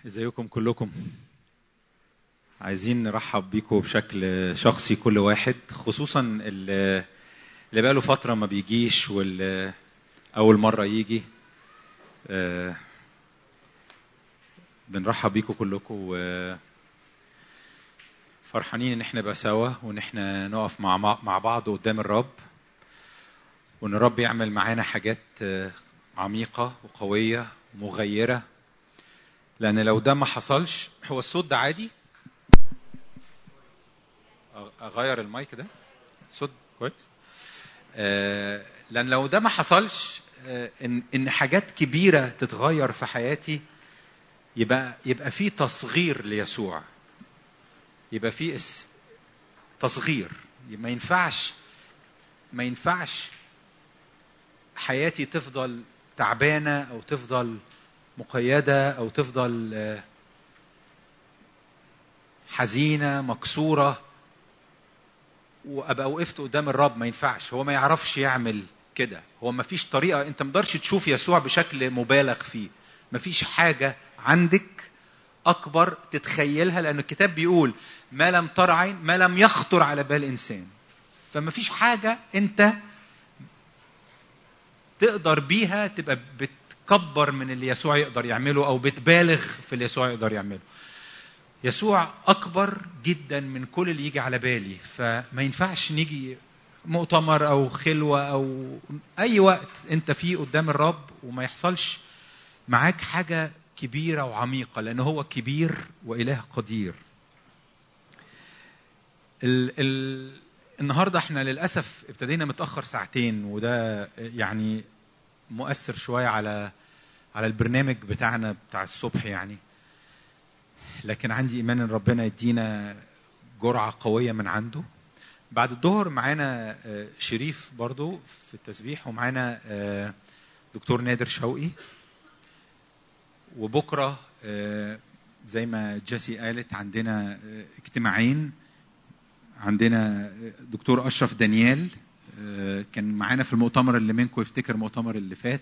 ازيكم كلكم عايزين نرحب بيكم بشكل شخصي كل واحد خصوصا اللي اللي بقاله فتره ما بيجيش واللي اول مره يجي آه، بنرحب بيكم كلكم و فرحانين ان احنا نبقى سوا وان احنا نقف مع مع بعض قدام الرب وان الرب يعمل معانا حاجات آه، عميقه وقويه ومغيره لان لو ده ما حصلش هو الصوت ده عادي أ- اغير المايك ده صوت كويس آه، لان لو ده ما حصلش آه، ان ان حاجات كبيره تتغير في حياتي يبقى يبقى في تصغير ليسوع يبقى في اس- تصغير ما ينفعش ما ينفعش حياتي تفضل تعبانه او تفضل مقيده او تفضل آه، حزينه مكسوره وابقى وقفت قدام الرب ما ينفعش هو ما يعرفش يعمل كده هو ما فيش طريقه انت ما تقدرش تشوف يسوع بشكل مبالغ فيه ما فيش حاجه عندك اكبر تتخيلها لان الكتاب بيقول ما لم تر عين ما لم يخطر على بال انسان فما فيش حاجه انت تقدر بيها تبقى بتكبر من اللي يسوع يقدر يعمله او بتبالغ في اللي يسوع يقدر يعمله يسوع اكبر جدا من كل اللي يجي على بالي فما ينفعش نيجي مؤتمر او خلوه او اي وقت انت فيه قدام الرب وما يحصلش معاك حاجه كبيره وعميقه لان هو كبير واله قدير ال ال النهارده احنا للاسف ابتدينا متاخر ساعتين وده يعني مؤثر شويه على على البرنامج بتاعنا بتاع الصبح يعني لكن عندي ايمان ان ربنا يدينا جرعه قويه من عنده بعد الظهر معانا آه، شريف برضو في التسبيح ومعانا آه، دكتور نادر شوقي وبكره آه، زي ما جيسي قالت عندنا آه، اجتماعين عندنا دكتور اشرف دانيال آه، كان معانا في المؤتمر اللي منكم يفتكر المؤتمر اللي فات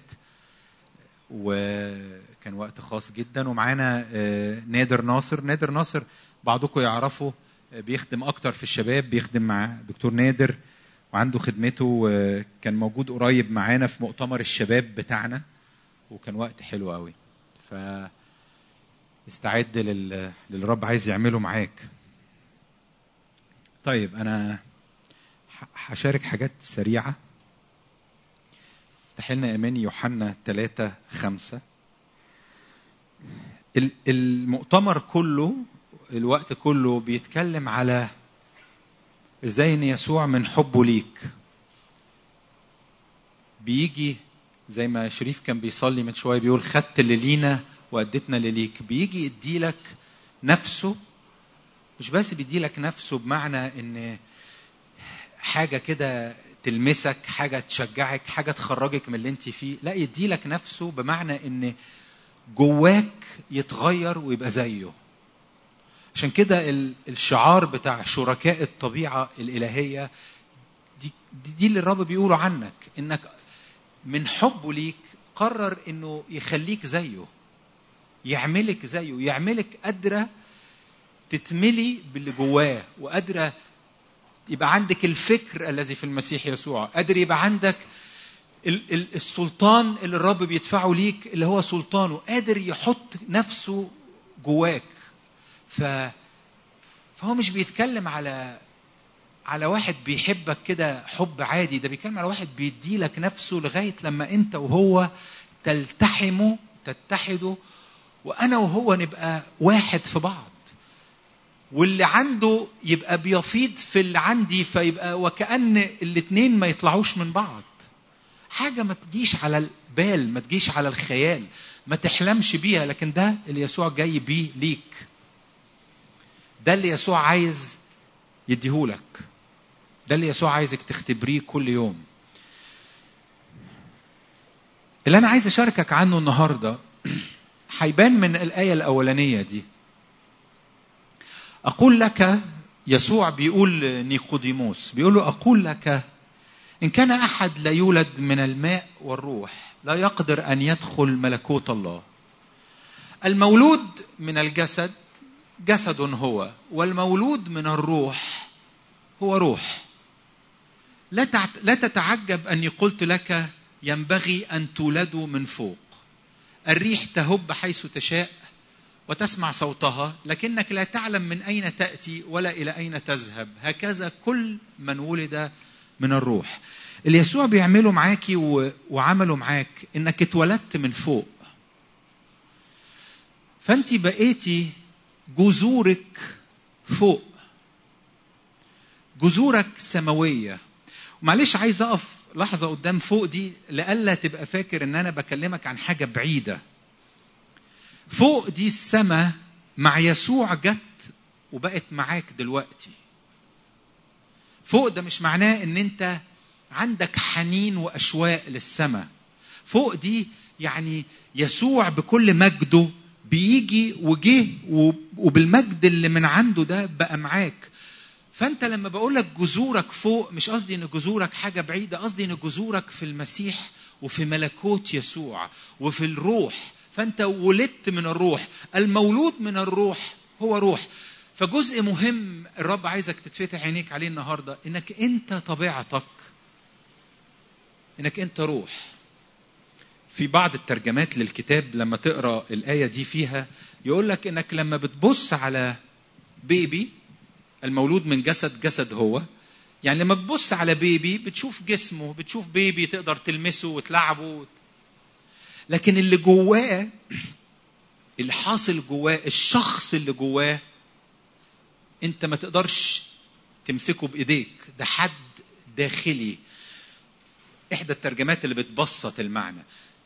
وكان وقت خاص جدا ومعانا آه، نادر ناصر نادر ناصر بعضكم يعرفه آه، بيخدم اكتر في الشباب بيخدم مع دكتور نادر وعنده خدمته آه، كان موجود قريب معانا في مؤتمر الشباب بتاعنا وكان وقت حلو قوي ف استعد لل... للرب عايز يعمله معاك طيب انا ح- هشارك حاجات سريعه افتح لنا ايمان يوحنا 3 5 ال- المؤتمر كله الوقت كله بيتكلم على ازاي ان يسوع من حبه ليك بيجي زي ما شريف كان بيصلي من شويه بيقول خدت اللي لينا واديتنا اللي ليك بيجي يديلك نفسه مش بس بيديلك نفسه بمعنى ان حاجه كده تلمسك حاجه تشجعك حاجه تخرجك من اللي انت فيه لا يديلك نفسه بمعنى ان جواك يتغير ويبقى زيه عشان كده ال- الشعار بتاع شركاء الطبيعه الالهيه دي, دي, دي اللي الرب بيقوله عنك انك من حبه ليك قرر انه يخليك زيه يعملك زيه يعملك قادره تتملي باللي جواه وقادره يبقى عندك الفكر الذي في المسيح يسوع قادر يبقى عندك ال- ال- السلطان اللي الرب بيدفعه ليك اللي هو سلطانه قادر يحط نفسه جواك ف فهو مش بيتكلم على على واحد بيحبك كده حب عادي ده بيتكلم على واحد بيديلك نفسه لغايه لما انت وهو تلتحموا تتحدوا وانا وهو نبقى واحد في بعض واللي عنده يبقى بيفيض في اللي عندي فيبقى وكأن الاتنين ما يطلعوش من بعض حاجة ما تجيش على البال ما تجيش على الخيال ما تحلمش بيها لكن ده اللي يسوع جاي بيه ليك ده اللي يسوع عايز يديهولك ده اللي يسوع عايزك تختبريه كل يوم اللي انا عايز اشاركك عنه النهارده هيبان من الايه الاولانيه دي أقول لك يسوع بيقول نيقوديموس بيقول له أقول لك إن كان أحد لا يولد من الماء والروح لا يقدر أن يدخل ملكوت الله المولود من الجسد جسد هو والمولود من الروح هو روح لا لا تتعجب اني قلت لك ينبغي ان تولدوا من فوق الريح تهب حيث تشاء وتسمع صوتها لكنك لا تعلم من اين تاتي ولا الى اين تذهب هكذا كل من ولد من الروح اللي يسوع بيعمله معاكي وعمله معاك انك اتولدت من فوق فانت بقيتي جذورك فوق جذورك سماويه معلش عايز اقف لحظه قدام فوق دي لئلا تبقى فاكر ان انا بكلمك عن حاجه بعيده فوق دي السماء مع يسوع جت وبقت معاك دلوقتي فوق ده مش معناه ان انت عندك حنين واشواق للسماء فوق دي يعني يسوع بكل مجده بيجي وجه وبالمجد اللي من عنده ده بقى معاك فانت لما بقول لك جذورك فوق مش قصدي ان جذورك حاجه بعيده قصدي ان جذورك في المسيح وفي ملكوت يسوع وفي الروح فانت ولدت من الروح المولود من الروح هو روح فجزء مهم الرب عايزك تتفتح عينيك عليه النهارده انك انت طبيعتك انك انت روح في بعض الترجمات للكتاب لما تقرا الايه دي فيها يقول لك انك لما بتبص على بيبي المولود من جسد جسد هو يعني لما بتبص على بيبي بتشوف جسمه بتشوف بيبي تقدر تلمسه وتلعبه لكن اللي جواه اللي حاصل جواه الشخص اللي جواه انت ما تقدرش تمسكه بايديك ده حد داخلي احدى الترجمات اللي بتبسط المعنى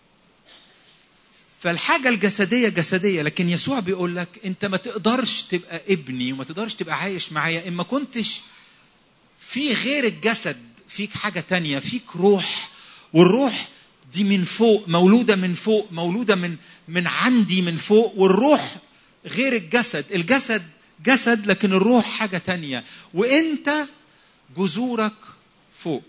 فالحاجة الجسدية جسدية لكن يسوع بيقول لك أنت ما تقدرش تبقى ابني وما تقدرش تبقى عايش معايا إن ما كنتش في غير الجسد فيك حاجة تانية فيك روح والروح دي من فوق مولودة من فوق مولودة من من عندي من فوق والروح غير الجسد الجسد جسد لكن الروح حاجة تانية وانت جذورك فوق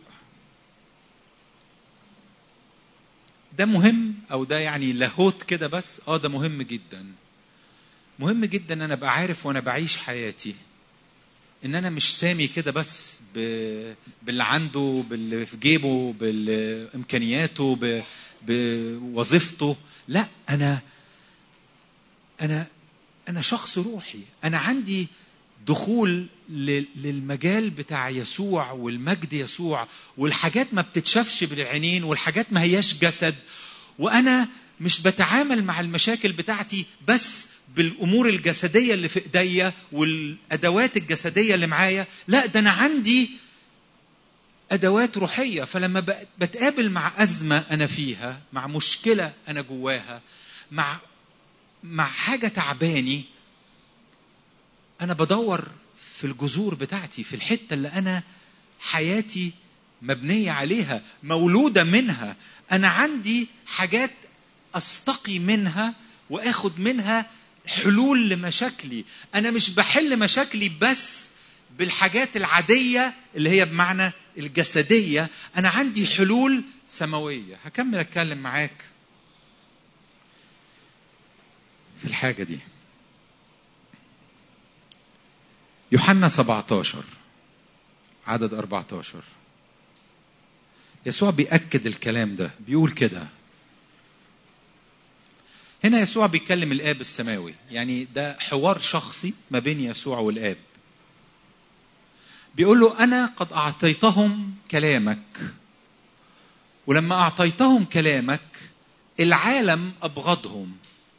ده مهم او ده يعني لاهوت كده بس اه ده مهم جدا مهم جدا ان انا ابقى عارف وانا بعيش حياتي ان انا مش سامي كده بس ب... باللي عنده باللي في جيبه بامكانياته ب... بوظيفته لا انا انا انا شخص روحي انا عندي دخول للمجال بتاع يسوع والمجد يسوع والحاجات ما بتتشافش بالعينين والحاجات ما هياش جسد وانا مش بتعامل مع المشاكل بتاعتي بس بالامور الجسديه اللي في ايديا والادوات الجسديه اللي معايا لا ده انا عندي ادوات روحيه فلما بتقابل مع ازمه انا فيها مع مشكله انا جواها مع مع حاجه تعباني انا بدور في الجذور بتاعتي في الحته اللي انا حياتي مبنيه عليها مولوده منها انا عندي حاجات استقي منها واخد منها حلول لمشاكلي انا مش بحل مشاكلي بس بالحاجات العاديه اللي هي بمعنى الجسديه انا عندي حلول سماويه هكمل اتكلم معاك في الحاجه دي يوحنا 17 عدد 14 يسوع بيأكد الكلام ده بيقول كده هنا يسوع بيكلم الآب السماوي يعني ده حوار شخصي ما بين يسوع والآب بيقول له أنا قد أعطيتهم كلامك ولما أعطيتهم كلامك العالم أبغضهم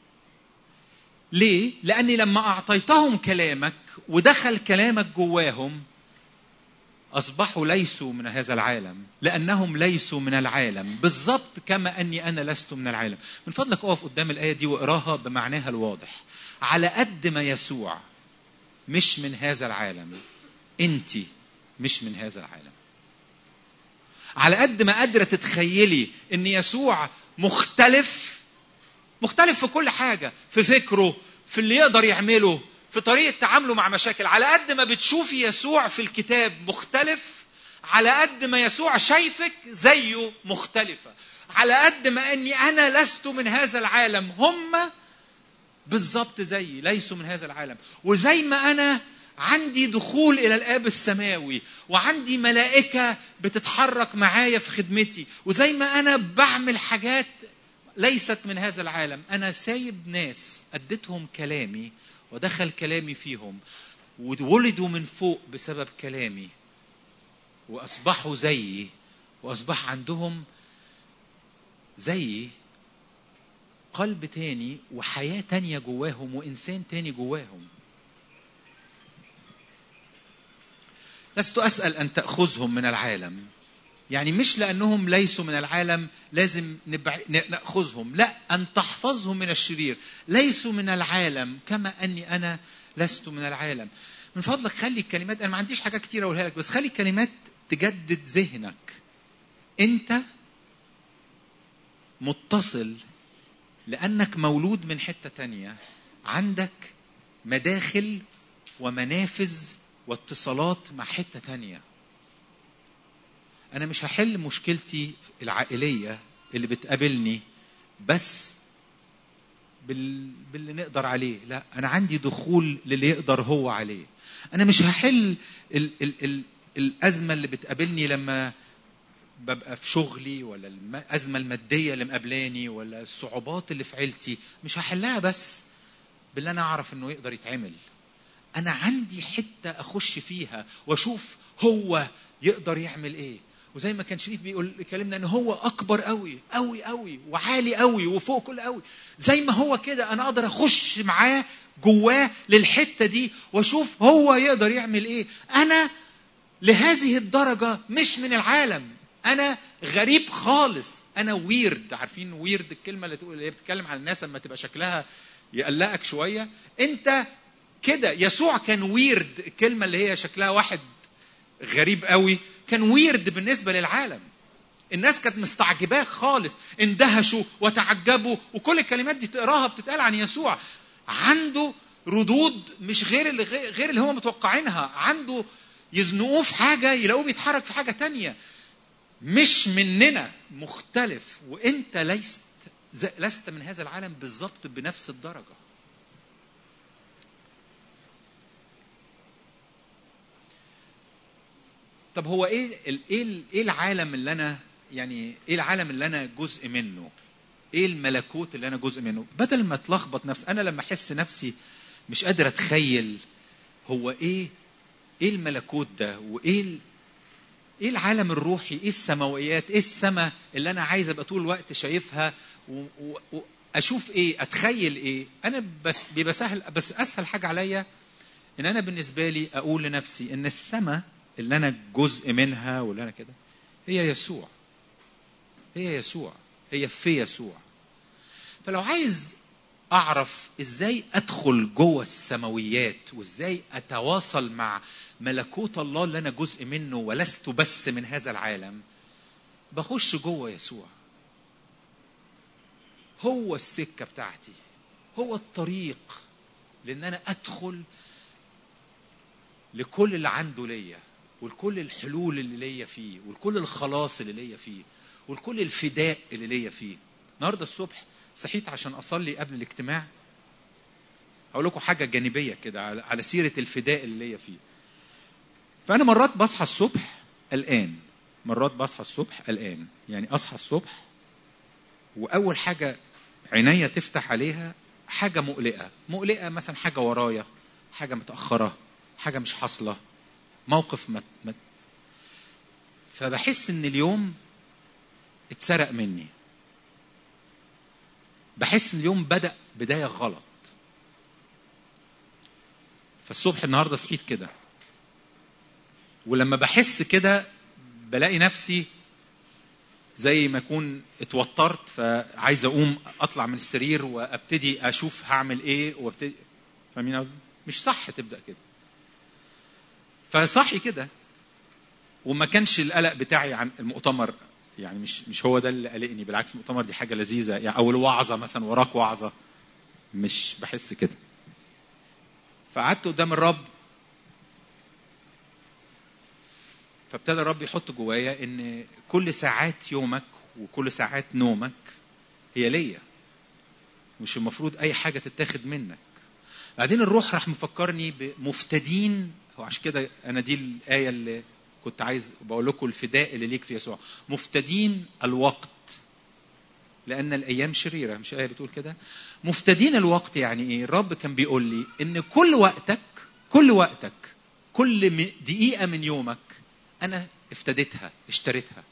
ليه؟ لأني لما أعطيتهم كلامك ودخل كلامك جواهم أصبحوا ليسوا من هذا العالم لأنهم ليسوا من العالم بالضبط كما أني أنا لست من العالم من فضلك أقف قدام الآية دي واقراها بمعناها الواضح على قد ما يسوع مش من هذا العالم أنت مش من هذا العالم على قد ما قادرة تتخيلي أن يسوع مختلف مختلف في كل حاجة في فكره في اللي يقدر يعمله في طريقة تعامله مع مشاكل على قد ما بتشوفي يسوع في الكتاب مختلف على قد ما يسوع شايفك زيه مختلفة على قد ما أني أنا لست من هذا العالم هم بالظبط زيي ليسوا من هذا العالم وزي ما انا عندي دخول الى الاب السماوي وعندي ملائكه بتتحرك معايا في خدمتي وزي ما انا بعمل حاجات ليست من هذا العالم انا سايب ناس اديتهم كلامي ودخل كلامي فيهم وولدوا من فوق بسبب كلامي واصبحوا زيي واصبح عندهم زيي قلب تاني وحياه تانيه جواهم وانسان تاني جواهم لست اسال ان تاخذهم من العالم يعني مش لانهم ليسوا من العالم لازم نبع... ناخذهم لا ان تحفظهم من الشرير ليسوا من العالم كما اني انا لست من العالم من فضلك خلي الكلمات انا ما عنديش حاجات كتير اقولها لك بس خلي الكلمات تجدد ذهنك انت متصل لانك مولود من حته تانية عندك مداخل ومنافذ واتصالات مع حته تانية انا مش هحل مشكلتي العائليه اللي بتقابلني بس بال... باللي نقدر عليه لا انا عندي دخول للي يقدر هو عليه انا مش هحل ال... ال... ال... الازمه اللي بتقابلني لما ببقى في شغلي ولا الازمه الماديه اللي مقابلاني ولا الصعوبات اللي في عيلتي مش هحلها بس باللي انا اعرف انه يقدر يتعمل انا عندي حته اخش فيها واشوف هو يقدر يعمل ايه وزي ما كان شريف بيقول كلمنا ان هو اكبر قوي قوي قوي وعالي قوي وفوق كل قوي زي ما هو كده انا اقدر اخش معاه جواه للحته دي واشوف هو يقدر يعمل ايه انا لهذه الدرجه مش من العالم انا غريب خالص انا ويرد عارفين ويرد الكلمه اللي تقول اللي هي بتتكلم عن الناس لما تبقى شكلها يقلقك شويه انت كده يسوع كان ويرد الكلمه اللي هي شكلها واحد غريب قوي كان ويرد بالنسبه للعالم الناس كانت مستعجباه خالص اندهشوا وتعجبوا وكل الكلمات دي تقراها بتتقال عن يسوع عنده ردود مش غير اللي غير اللي هم متوقعينها عنده يزنقوه في حاجه يلاقوه بيتحرك في حاجه تانية مش مننا مختلف وانت لست لست من هذا العالم بالظبط بنفس الدرجه طب هو ايه ايه ايه العالم اللي انا يعني ايه العالم اللي انا جزء منه ايه الملكوت اللي انا جزء منه بدل ما اتلخبط نفسي انا لما احس نفسي مش قادر اتخيل هو ايه ايه الملكوت ده وايه ال... ايه العالم الروحي ايه السماويات ايه السماء اللي انا عايز ابقى طول الوقت شايفها و... و... واشوف ايه اتخيل ايه انا بس بيبقى سهل بس اسهل حاجه عليا ان انا بالنسبه لي اقول لنفسي ان السماء اللي انا جزء منها واللي انا كده هي يسوع هي يسوع هي في يسوع فلو عايز اعرف ازاي ادخل جوه السماويات وازاي اتواصل مع ملكوت الله اللي انا جزء منه ولست بس من هذا العالم بخش جوه يسوع هو السكه بتاعتي هو الطريق لان انا ادخل لكل اللي عنده ليا ولكل الحلول اللي ليا فيه ولكل الخلاص اللي ليا فيه ولكل الفداء اللي ليا فيه النهارده الصبح صحيت عشان اصلي قبل الاجتماع اقول لكم حاجه جانبيه كده على سيره الفداء اللي ليا فيه فانا مرات بصحى الصبح قلقان مرات بصحى الصبح قلقان يعني اصحى الصبح واول حاجه عينيا تفتح عليها حاجه مقلقه مقلقه مثلا حاجه ورايا حاجه متاخره حاجه مش حاصله موقف مت مت فبحس ان اليوم اتسرق مني بحس ان اليوم بدا بدايه غلط فالصبح النهارده صحيت كده ولما بحس كده بلاقي نفسي زي ما اكون اتوترت فعايز اقوم اطلع من السرير وابتدي اشوف هعمل ايه وابتدي فاهمين قصدي؟ مش صح تبدا كده فصحي كده وما كانش القلق بتاعي عن المؤتمر يعني مش مش هو ده اللي قلقني بالعكس المؤتمر دي حاجه لذيذه يعني او الوعظه مثلا وراك وعظه مش بحس كده فقعدت قدام الرب فابتدى الرب يحط جوايا ان كل ساعات يومك وكل ساعات نومك هي ليا مش المفروض اي حاجه تتاخد منك بعدين الروح راح مفكرني بمفتدين وعشان كده انا دي الايه اللي كنت عايز بقول لكم الفداء اللي ليك في يسوع مفتدين الوقت لان الايام شريره مش ايه بتقول كده مفتدين الوقت يعني ايه الرب كان بيقول لي ان كل وقتك كل وقتك كل م- دقيقه من يومك انا افتديتها اشتريتها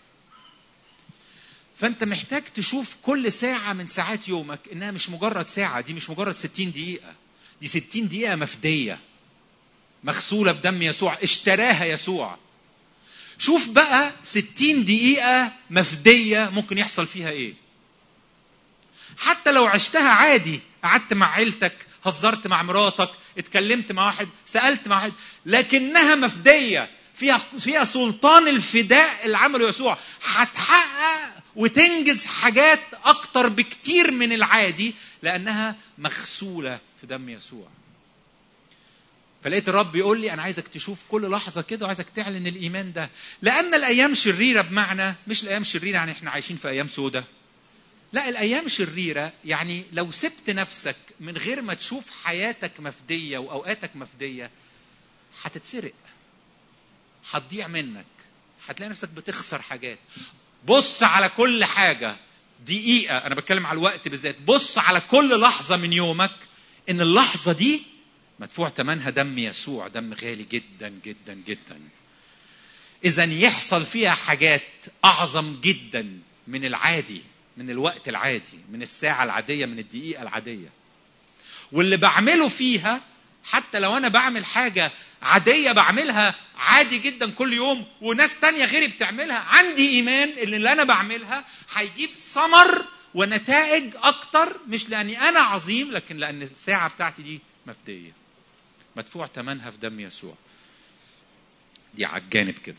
فانت محتاج تشوف كل ساعه من ساعات يومك انها مش مجرد ساعه دي مش مجرد 60 دقيقه دي 60 دقيقه مفديه مغسوله بدم يسوع اشتراها يسوع شوف بقى 60 دقيقه مفديه ممكن يحصل فيها ايه حتى لو عشتها عادي قعدت مع عيلتك هزرت مع مراتك اتكلمت مع واحد سالت مع واحد لكنها مفديه فيها فيها سلطان الفداء اللي عمله يسوع هتحقق وتنجز حاجات اكتر بكتير من العادي لانها مغسوله في دم يسوع فلقيت الرب بيقول لي انا عايزك تشوف كل لحظه كده وعايزك تعلن الايمان ده لان الايام شريره بمعنى مش الايام شريره يعني احنا عايشين في ايام سودة لا الايام شريره يعني لو سبت نفسك من غير ما تشوف حياتك مفديه واوقاتك مفديه هتتسرق هتضيع منك هتلاقي نفسك بتخسر حاجات بص على كل حاجه دقيقه انا بتكلم على الوقت بالذات بص على كل لحظه من يومك ان اللحظه دي مدفوع ثمنها دم يسوع دم غالي جدا جدا جدا اذا يحصل فيها حاجات اعظم جدا من العادي من الوقت العادي من الساعه العاديه من الدقيقه العاديه واللي بعمله فيها حتى لو انا بعمل حاجه عاديه بعملها عادي جدا كل يوم وناس تانية غيري بتعملها عندي ايمان ان اللي انا بعملها هيجيب ثمر ونتائج اكتر مش لاني انا عظيم لكن لان الساعه بتاعتي دي مفديه مدفوع ثمنها في دم يسوع دي على الجانب كده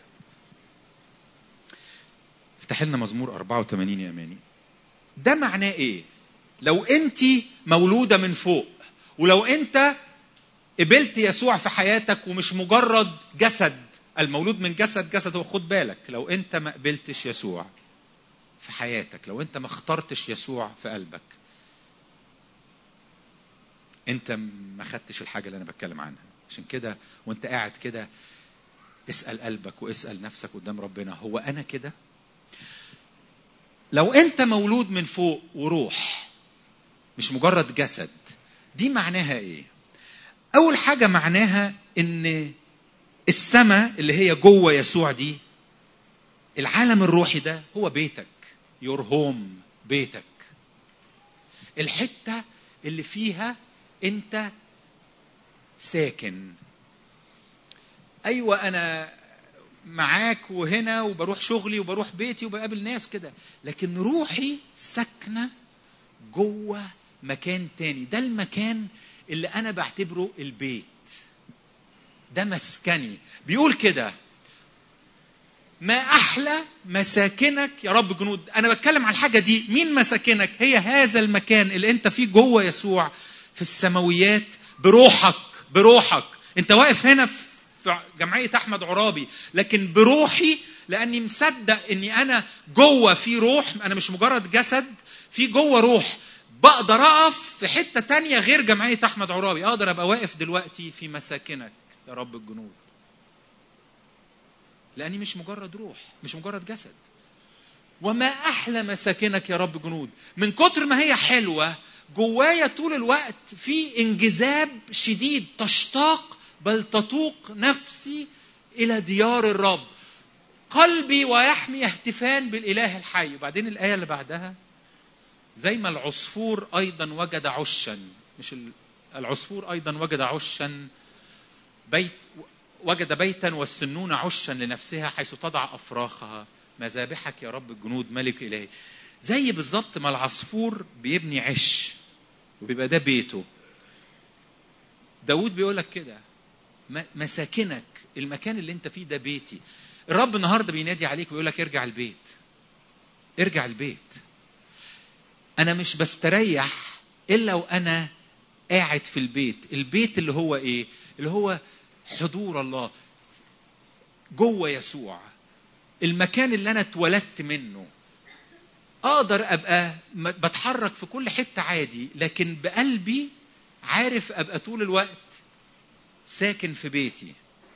افتح لنا مزمور 84 يا ماني ده معناه ايه لو انت مولوده من فوق ولو انت قبلت يسوع في حياتك ومش مجرد جسد المولود من جسد جسد هو خد بالك لو انت ما قبلتش يسوع في حياتك لو انت ما اخترتش يسوع في قلبك انت ما خدتش الحاجه اللي انا بتكلم عنها عشان كده وانت قاعد كده اسال قلبك واسال نفسك قدام ربنا هو انا كده لو انت مولود من فوق وروح مش مجرد جسد دي معناها ايه اول حاجه معناها ان السماء اللي هي جوه يسوع دي العالم الروحي ده هو بيتك يور هوم بيتك الحته اللي فيها انت ساكن ايوه انا معاك وهنا وبروح شغلي وبروح بيتي وبقابل ناس كده لكن روحي ساكنه جوه مكان تاني ده المكان اللي انا بعتبره البيت ده مسكني بيقول كده ما احلى مساكنك يا رب جنود انا بتكلم عن الحاجه دي مين مساكنك هي هذا المكان اللي انت فيه جوه يسوع في السماويات بروحك بروحك انت واقف هنا في جمعيه احمد عرابي لكن بروحي لاني مصدق اني انا جوه في روح انا مش مجرد جسد في جوه روح بقدر اقف في حته تانية غير جمعيه احمد عرابي اقدر ابقى واقف دلوقتي في مساكنك يا رب الجنود لاني مش مجرد روح مش مجرد جسد وما احلى مساكنك يا رب جنود من كتر ما هي حلوه جوايا طول الوقت في انجذاب شديد تشتاق بل تطوق نفسي الى ديار الرب قلبي ويحمي يهتفان بالاله الحي وبعدين الايه اللي بعدها زي ما العصفور ايضا وجد عشا مش العصفور ايضا وجد عشا بيت وجد بيتا والسنون عشا لنفسها حيث تضع افراخها مذابحك يا رب الجنود ملك الهي زي بالظبط ما العصفور بيبني عش وبيبقى ده بيته داود بيقول لك كده مساكنك المكان اللي انت فيه ده بيتي الرب النهارده بينادي عليك ويقول لك ارجع البيت ارجع البيت انا مش بستريح الا وانا قاعد في البيت البيت اللي هو ايه اللي هو حضور الله جوه يسوع المكان اللي انا اتولدت منه اقدر ابقى م- بتحرك في كل حته عادي لكن بقلبي عارف ابقى طول الوقت ساكن في بيتي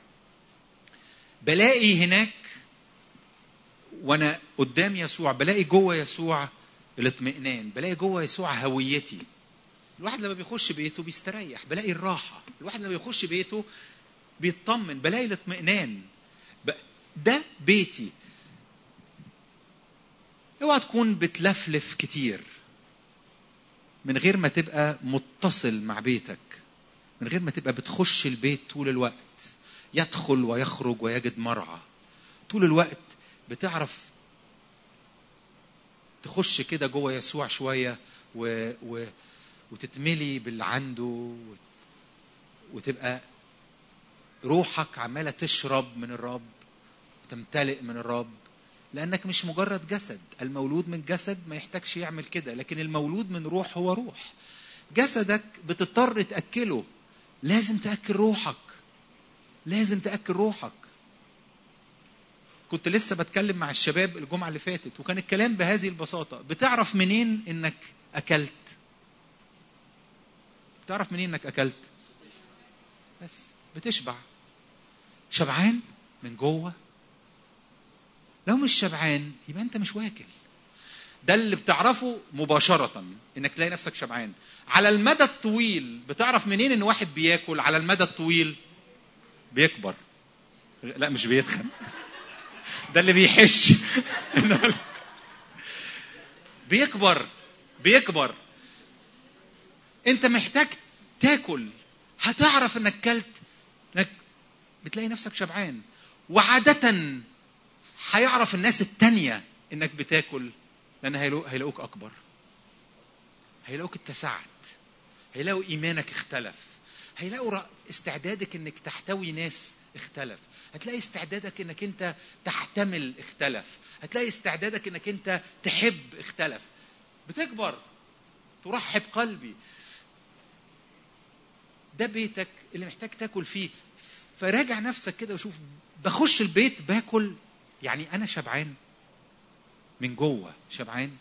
بلاقي هناك وانا قدام يسوع بلاقي جوه يسوع الاطمئنان بلاقي جوه يسوع هويتي الواحد لما بيخش بيته بيستريح بلاقي الراحه الواحد لما بيخش بيته بيطمن بلاقي الاطمئنان ب- ده بيتي اوعى تكون بتلفلف كتير من غير ما تبقى متصل مع بيتك من غير ما تبقى بتخش البيت طول الوقت يدخل ويخرج ويجد مرعى طول الوقت بتعرف تخش كده جوه يسوع شويه و... و... وتتملي باللي عنده وت... وتبقى روحك عماله تشرب من الرب وتمتلئ من الرب لانك مش مجرد جسد المولود من جسد ما يحتاجش يعمل كده لكن المولود من روح هو روح جسدك بتضطر تاكله لازم تاكل روحك لازم تاكل روحك كنت لسه بتكلم مع الشباب الجمعه اللي فاتت وكان الكلام بهذه البساطه بتعرف منين انك اكلت بتعرف منين انك اكلت بس بتشبع شبعان من جوه لو مش شبعان يبقى انت مش واكل ده اللي بتعرفه مباشرة انك تلاقي نفسك شبعان على المدى الطويل بتعرف منين ان واحد بياكل على المدى الطويل بيكبر لا مش بيتخن ده اللي بيحش بيكبر بيكبر انت محتاج تاكل هتعرف انك كلت انك بتلاقي نفسك شبعان وعادة هيعرف الناس التانية انك بتاكل لان هيلاقو- هيلاقوك اكبر هيلاقوك اتسعت هيلاقوا ايمانك اختلف هيلاقوا رأ- استعدادك انك تحتوي ناس اختلف هتلاقي استعدادك انك انت تحتمل اختلف هتلاقي استعدادك انك انت تحب اختلف بتكبر ترحب قلبي ده بيتك اللي محتاج تاكل فيه فراجع نفسك كده وشوف بخش البيت باكل يعني انا شبعان من جوه شبعان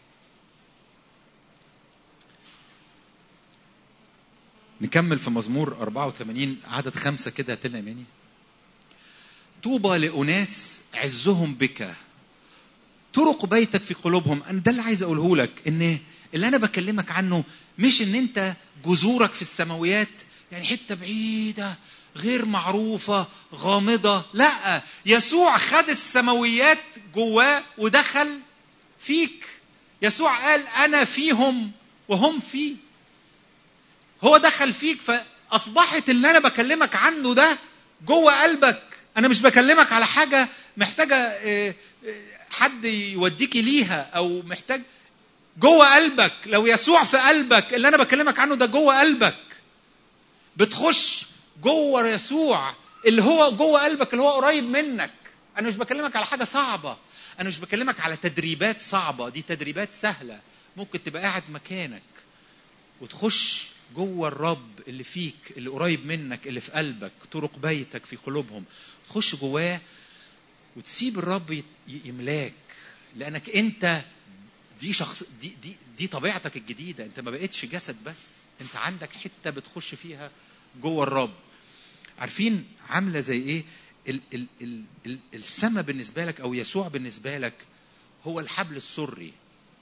نكمل في مزمور 84 عدد خمسة كده هاتلنا يماني طوبى لأناس عزهم بك طرق بيتك في قلوبهم أنا ده اللي عايز أقوله لك إن اللي أنا بكلمك عنه مش إن أنت جذورك في السماويات يعني حتة بعيدة غير معروفة غامضة لا يسوع خد السماويات جواه ودخل فيك يسوع قال أنا فيهم وهم فيه هو دخل فيك فاصبحت اللي انا بكلمك عنه ده جوه قلبك انا مش بكلمك على حاجه محتاجه آه، آه، حد يوديكي ليها او محتاج جوه قلبك لو يسوع في قلبك اللي انا بكلمك عنه ده جوه قلبك بتخش جوه يسوع اللي هو جوه قلبك اللي هو قريب منك انا مش بكلمك على حاجه صعبه انا مش بكلمك على تدريبات صعبه دي تدريبات سهله ممكن تبقى قاعد مكانك وتخش جوه الرب اللي فيك اللي قريب منك اللي في قلبك طرق بيتك في قلوبهم تخش جواه وتسيب الرب يت- ي- يملاك لانك انت دي شخص دي دي دي طبيعتك الجديده انت ما بقتش جسد بس انت عندك حته بتخش فيها جوه الرب عارفين عامله زي ايه ال ال ال ال السما بالنسبه لك او يسوع بالنسبه لك هو الحبل السري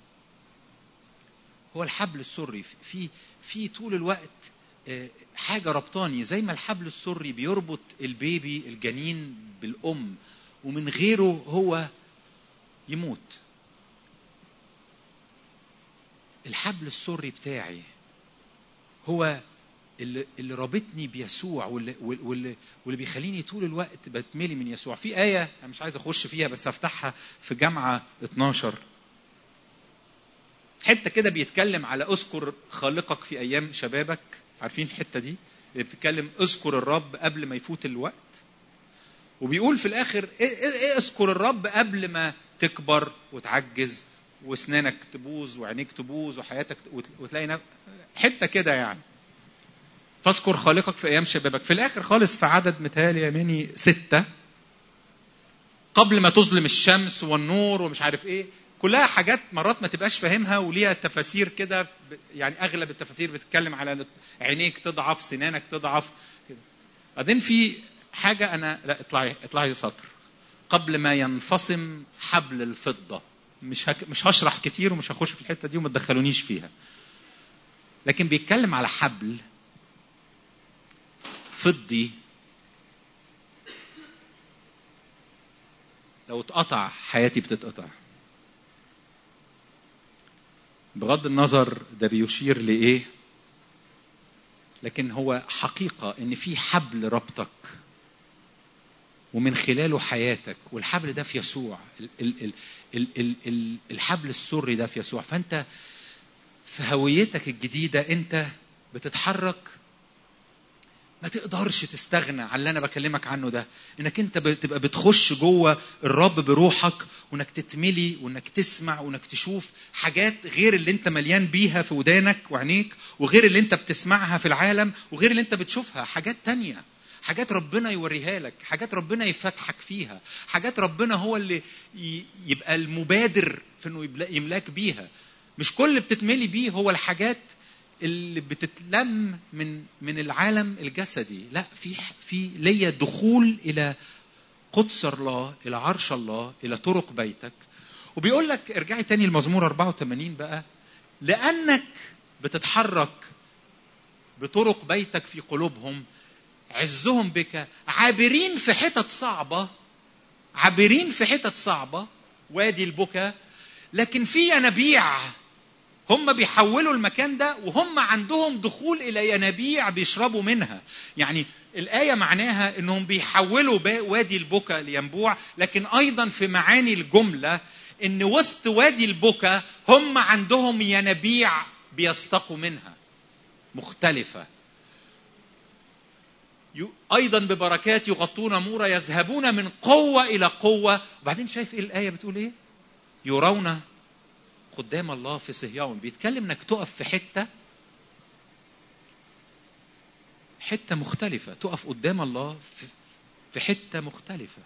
هو الحبل السري في في طول الوقت آه، حاجه ربطاني زي ما الحبل السري بيربط البيبي الجنين بالام ومن غيره هو يموت الحبل السري بتاعي هو اللي, اللي رابطني بيسوع واللي, واللي, واللي بيخليني طول الوقت بتملي من يسوع في آية أنا مش عايز أخش فيها بس أفتحها في جامعة 12 حتة كده بيتكلم على اذكر خالقك في أيام شبابك عارفين الحتة دي اللي بتتكلم اذكر الرب قبل ما يفوت الوقت وبيقول في الآخر إيه- إيه- إيه اذكر الرب قبل ما تكبر وتعجز واسنانك تبوظ وعينيك تبوظ وحياتك وت- وتلاقي نف... حته كده يعني فاذكر خالقك في ايام شبابك في الاخر خالص في عدد متهيألي يميني ستة قبل ما تظلم الشمس والنور ومش عارف ايه كلها حاجات مرات ما تبقاش فاهمها وليها تفاسير كده ب- يعني اغلب التفاسير بتتكلم على إن عينيك تضعف سنانك تضعف كده بعدين في حاجه انا لا اطلعي اطلعي سطر قبل ما ينفصم حبل الفضه مش هك... مش هشرح كتير ومش هخش في الحته دي وما تدخلونيش فيها لكن بيتكلم على حبل فضي لو اتقطع حياتي بتتقطع بغض النظر ده بيشير لايه لكن هو حقيقه ان في حبل ربطك ومن خلاله حياتك والحبل ده في يسوع ال ال ال ال ال ال الحبل السري ده في يسوع فانت في هويتك الجديده انت بتتحرك ما تقدرش تستغنى عن اللي انا بكلمك عنه ده انك انت بتبقى بتخش جوه الرب بروحك وانك تتملي وانك تسمع وانك تشوف حاجات غير اللي انت مليان بيها في ودانك وعينيك وغير اللي انت بتسمعها في العالم وغير اللي انت بتشوفها حاجات تانية حاجات ربنا يوريها لك حاجات ربنا يفتحك فيها حاجات ربنا هو اللي ي- يبقى المبادر في انه يبلا- يملاك بيها مش كل اللي بتتملي بيه هو الحاجات اللي بتتلم من من العالم الجسدي لا في في ليا دخول الى قدس الله الى عرش الله الى طرق بيتك وبيقول لك ارجعي تاني المزمور 84 بقى لانك بتتحرك بطرق بيتك في قلوبهم عزهم بك عابرين في حتت صعبه عابرين في حتت صعبه وادي البكا لكن في ينابيع هم بيحولوا المكان ده وهم عندهم دخول الى ينابيع بيشربوا منها يعني الايه معناها انهم بيحولوا با- وادي البكا لينبوع لكن ايضا في معاني الجمله ان وسط وادي البكا هم عندهم ينابيع بيستقوا منها مختلفه ي- ايضا ببركات يغطون مورا يذهبون من قوه الى قوه وبعدين شايف ايه الايه بتقول ايه يرون قدام الله في صهيون بيتكلم انك تقف في حته حته مختلفه تقف قدام الله في- في حته مختلفه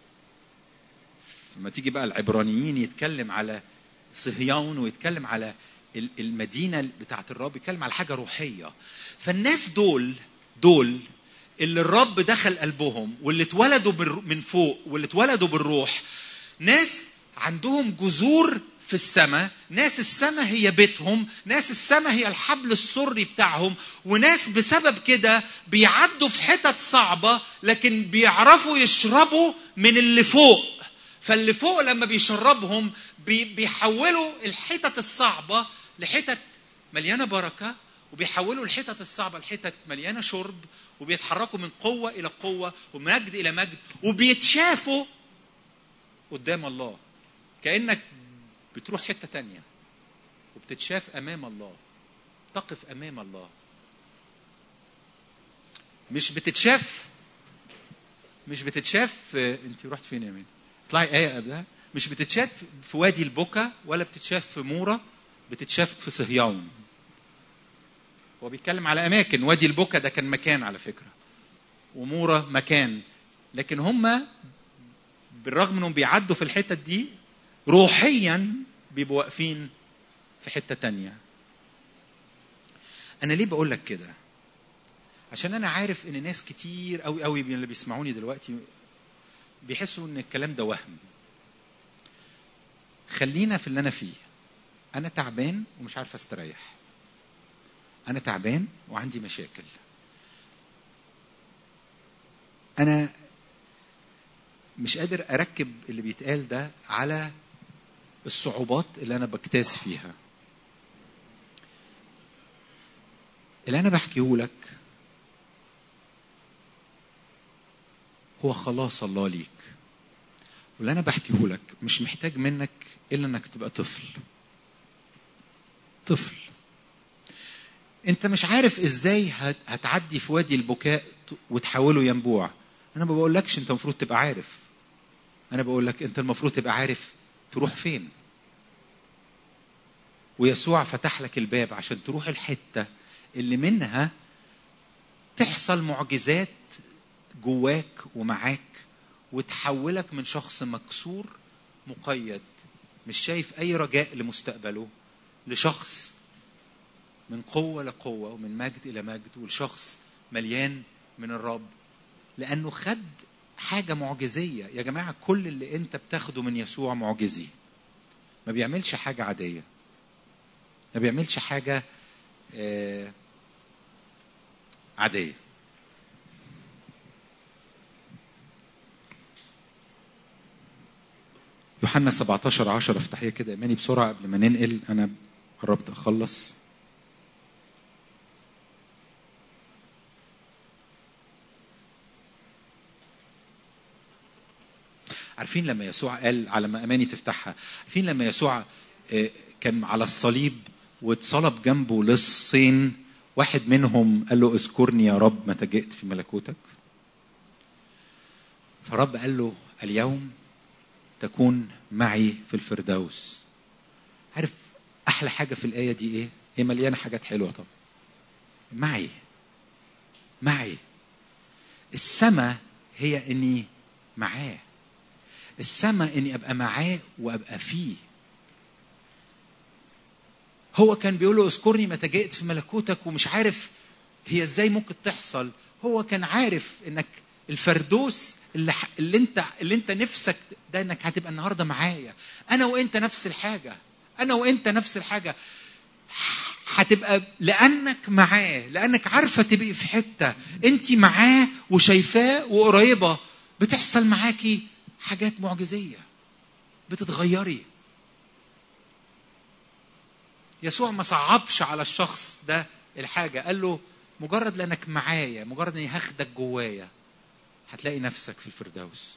لما تيجي بقى العبرانيين يتكلم على صهيون ويتكلم على ال- المدينه بتاعت الرب يتكلم على حاجه روحيه فالناس دول دول اللي الرب دخل قلبهم واللي اتولدوا بالر- من فوق واللي اتولدوا بالروح ناس عندهم جذور في السماء ناس السماء هي بيتهم ناس السماء هي الحبل السري بتاعهم وناس بسبب كده بيعدوا في حتت صعبة لكن بيعرفوا يشربوا من اللي فوق فاللي فوق لما بيشربهم بي- بيحولوا الحتت الصعبة لحتت مليانة بركة وبيحولوا الحتت الصعبة لحتت مليانة شرب وبيتحركوا من قوة إلى قوة ومجد إلى مجد وبيتشافوا قدام الله كأنك بتروح حتة تانية وبتتشاف أمام الله تقف أمام الله مش بتتشاف مش بتتشاف انت رحت فين يا مين اطلعي آية قبلها مش بتتشاف في وادي البكا ولا بتتشاف في مورا بتتشاف في صهيون هو بيتكلم على أماكن وادي البكا ده كان مكان على فكرة ومورا مكان لكن هم بالرغم انهم بيعدوا في الحتت دي روحيا بيبقوا واقفين في حته تانية انا ليه بقول لك كده عشان انا عارف ان ناس كتير قوي قوي من اللي بيسمعوني دلوقتي بيحسوا ان الكلام ده وهم خلينا في اللي انا فيه انا تعبان ومش عارف استريح انا تعبان وعندي مشاكل انا مش قادر اركب اللي بيتقال ده على الصعوبات اللي انا بجتاز فيها اللي انا بحكيه لك هو خلاص الله ليك واللي انا بحكيه لك مش محتاج منك الا انك تبقى طفل طفل انت مش عارف ازاي هت- هتعدي في وادي البكاء وتحوله ينبوع انا ما بقولكش انت المفروض تبقى عارف انا بقول لك انت المفروض تبقى عارف تروح فين ويسوع فتح لك الباب عشان تروح الحته اللي منها تحصل معجزات جواك ومعاك وتحولك من شخص مكسور مقيد مش شايف اي رجاء لمستقبله لشخص من قوه لقوه ومن مجد الى مجد والشخص مليان من الرب لانه خد حاجه معجزيه يا جماعه كل اللي انت بتاخده من يسوع معجزي ما بيعملش حاجه عاديه ما بيعملش حاجه آه عاديه يوحنا 17 10 افتحيها كده ايماني بسرعه قبل ما ننقل انا قربت اخلص عارفين لما يسوع قال على ما اماني تفتحها عارفين لما يسوع آه، كان على الصليب واتصلب جنبه لصين واحد منهم قال له اذكرني يا رب متى جئت في ملكوتك فرب قال له اليوم تكون معي في الفردوس عارف احلى حاجه في الايه دي ايه هي مليانه حاجات حلوه طبعا معي معي السماء هي اني معاه السماء اني ابقى معاه وابقى فيه هو كان بيقول له اذكرني متى جئت في ملكوتك ومش عارف هي ازاي ممكن تحصل هو كان عارف انك الفردوس اللي, ح... اللي انت اللي انت نفسك ده انك هتبقى النهارده معايا انا وانت نفس الحاجه انا وانت نفس الحاجه هتبقى لانك معاه لانك عارفه تبقي في حته انت معاه وشايفاه وقريبه بتحصل معاكي حاجات معجزيه بتتغيري يسوع ما صعبش على الشخص ده الحاجه قال له مجرد لانك معايا مجرد اني هاخدك جوايا هتلاقي نفسك في الفردوس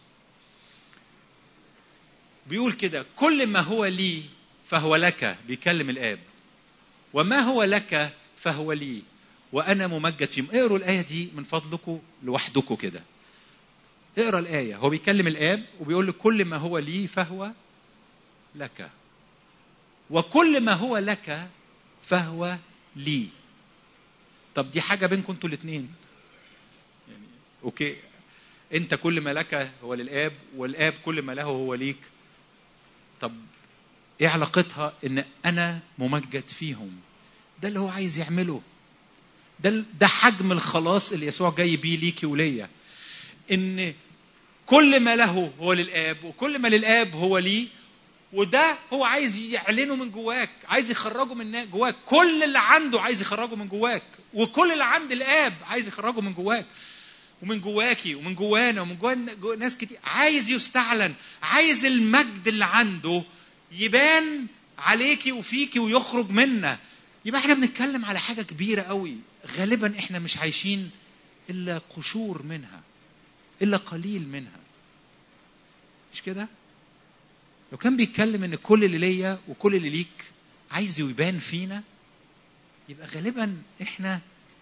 بيقول كده كل ما هو لي فهو لك بيكلم الاب وما هو لك فهو لي وانا ممجد فيهم اقروا الايه دي من فضلكم لوحدكم كده اقرا الايه هو بيكلم الاب وبيقول له كل ما هو لي فهو لك وكل ما هو لك فهو لي طب دي حاجه بينكم انتوا الاثنين يعني اوكي انت كل ما لك هو للاب والاب كل ما له هو ليك طب ايه علاقتها ان انا ممجد فيهم ده اللي هو عايز يعمله ده ده حجم الخلاص اللي يسوع جاي بيه ليكي وليا ان كل ما له هو للاب وكل ما للاب هو لي وده هو عايز يعلنه من جواك عايز يخرجه من جواك كل اللي عنده عايز يخرجه من جواك وكل اللي عند الاب عايز يخرجه من جواك ومن جواكي ومن جوانا ومن جوا ناس كتير عايز يستعلن عايز المجد اللي عنده يبان عليكي وفيكي ويخرج منا يبقى احنا بنتكلم على حاجه كبيره قوي غالبا احنا مش عايشين الا قشور منها الا قليل منها مش كده لو كان بيتكلم ان كل اللي ليا وكل اللي ليك عايز يبان فينا يبقى غالبا احنا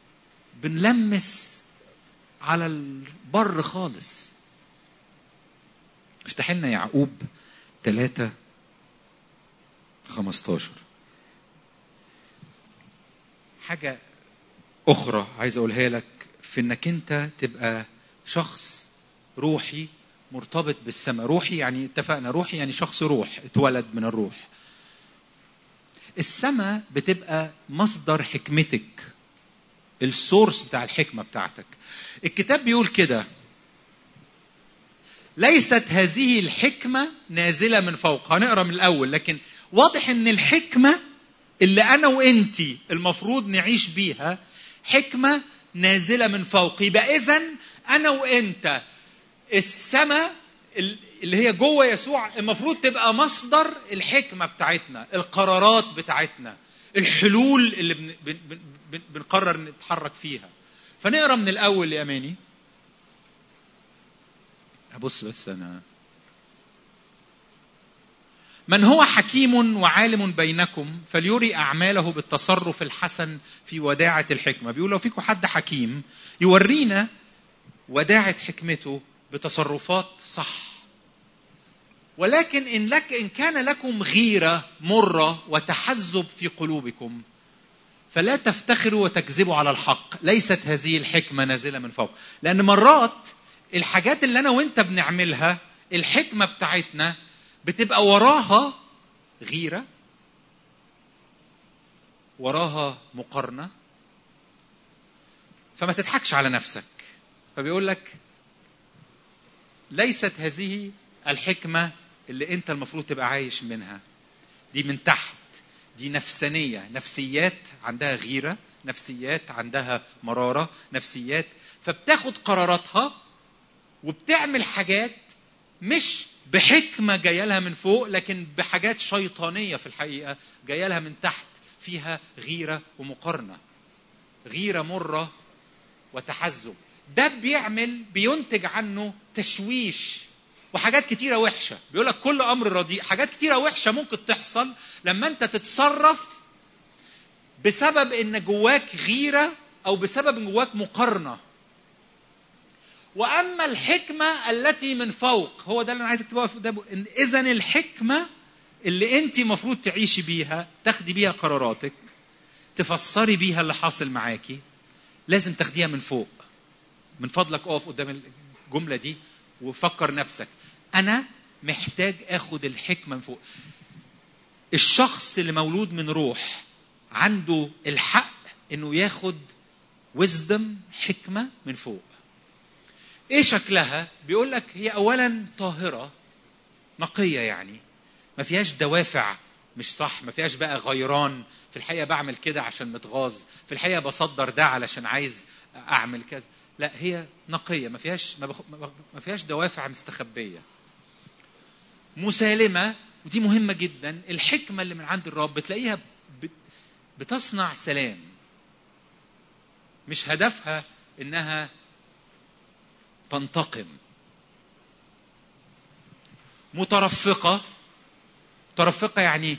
بنلمس على البر خالص افتح لنا يعقوب 3 15 حاجة أخرى عايز أقولها لك في إنك أنت تبقى شخص روحي مرتبط بالسماء روحي يعني اتفقنا روحي يعني شخص روح اتولد من الروح السماء بتبقى مصدر حكمتك السورس بتاع الحكمة بتاعتك الكتاب بيقول كده ليست هذه الحكمة نازلة من فوق هنقرا من الأول لكن واضح ان الحكمة اللي أنا وإنتي المفروض نعيش بيها حكمة نازلة من فوق يبقى إذا أنا وإنت السماء اللي هي جوه يسوع المفروض تبقى مصدر الحكمة بتاعتنا القرارات بتاعتنا الحلول اللي بن بن بن بنقرر نتحرك فيها فنقرا من الاول يا ماني ابص بس انا من هو حكيم وعالم بينكم فليري اعماله بالتصرف الحسن في وداعه الحكمه بيقول لو فيكم حد حكيم يورينا وداعه حكمته بتصرفات صح ولكن ان لك ان كان لكم غيره مره وتحزب في قلوبكم فلا تفتخروا وتكذبوا على الحق ليست هذه الحكمة نازلة من فوق لأن مرات الحاجات اللي أنا وأنت بنعملها الحكمة بتاعتنا بتبقى وراها غيره وراها مقارنه فما تضحكش على نفسك فبيقول لك ليست هذه الحكمه اللي انت المفروض تبقى عايش منها دي من تحت دي نفسانيه نفسيات عندها غيره نفسيات عندها مراره نفسيات فبتاخد قراراتها وبتعمل حاجات مش بحكمه جايه لها من فوق لكن بحاجات شيطانيه في الحقيقه جايه لها من تحت فيها غيره ومقارنه غيره مره وتحزب ده بيعمل بينتج عنه تشويش وحاجات كتيره وحشه بيقول لك كل امر رديء حاجات كتيره وحشه ممكن تحصل لما انت تتصرف بسبب ان جواك غيره او بسبب ان جواك مقارنه واما الحكمه التي من فوق هو ده اللي انا عايزك تبقى في ده ان اذا الحكمه اللي انت المفروض تعيشي بيها تاخدي بيها قراراتك تفسري بيها اللي حاصل معاكي لازم تاخديها من فوق من فضلك اقف قدام الجمله دي وفكر نفسك انا محتاج اخد الحكمه من فوق الشخص اللي مولود من روح عنده الحق انه ياخد ويزدم حكمه من فوق ايه شكلها بيقول لك هي اولا طاهره نقيه يعني ما فيهاش دوافع مش صح ما فيهاش بقى غيران في الحقيقه بعمل كده عشان متغاظ في الحقيقه بصدر ده علشان عايز اعمل كذا لا هي نقيه ما فيهاش ما, بخ... ما فيهاش دوافع مستخبيه مسالمه ودي مهمه جدا الحكمه اللي من عند الرب بتلاقيها بت... بتصنع سلام مش هدفها انها تنتقم مترفقه مترفقه يعني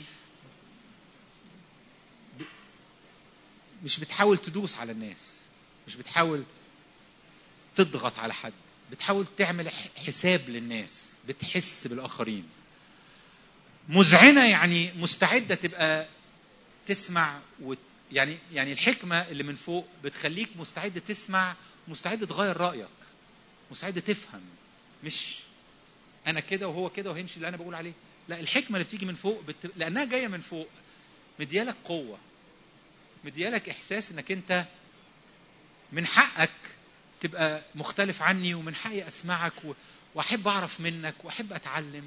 مش بتحاول تدوس على الناس مش بتحاول تضغط على حد بتحاول تعمل حساب للناس بتحس بالاخرين مذعنه يعني مستعده تبقى تسمع و يعني يعني الحكمه اللي من فوق بتخليك مستعد تسمع مستعد تغير رايك مستعد تفهم مش انا كده وهو كده وهيمشي اللي انا بقول عليه لا الحكمه اللي بتيجي من فوق بت... لانها جايه من فوق مديالك قوه مديالك احساس انك انت من حقك تبقى مختلف عني ومن حقي اسمعك و... واحب اعرف منك واحب اتعلم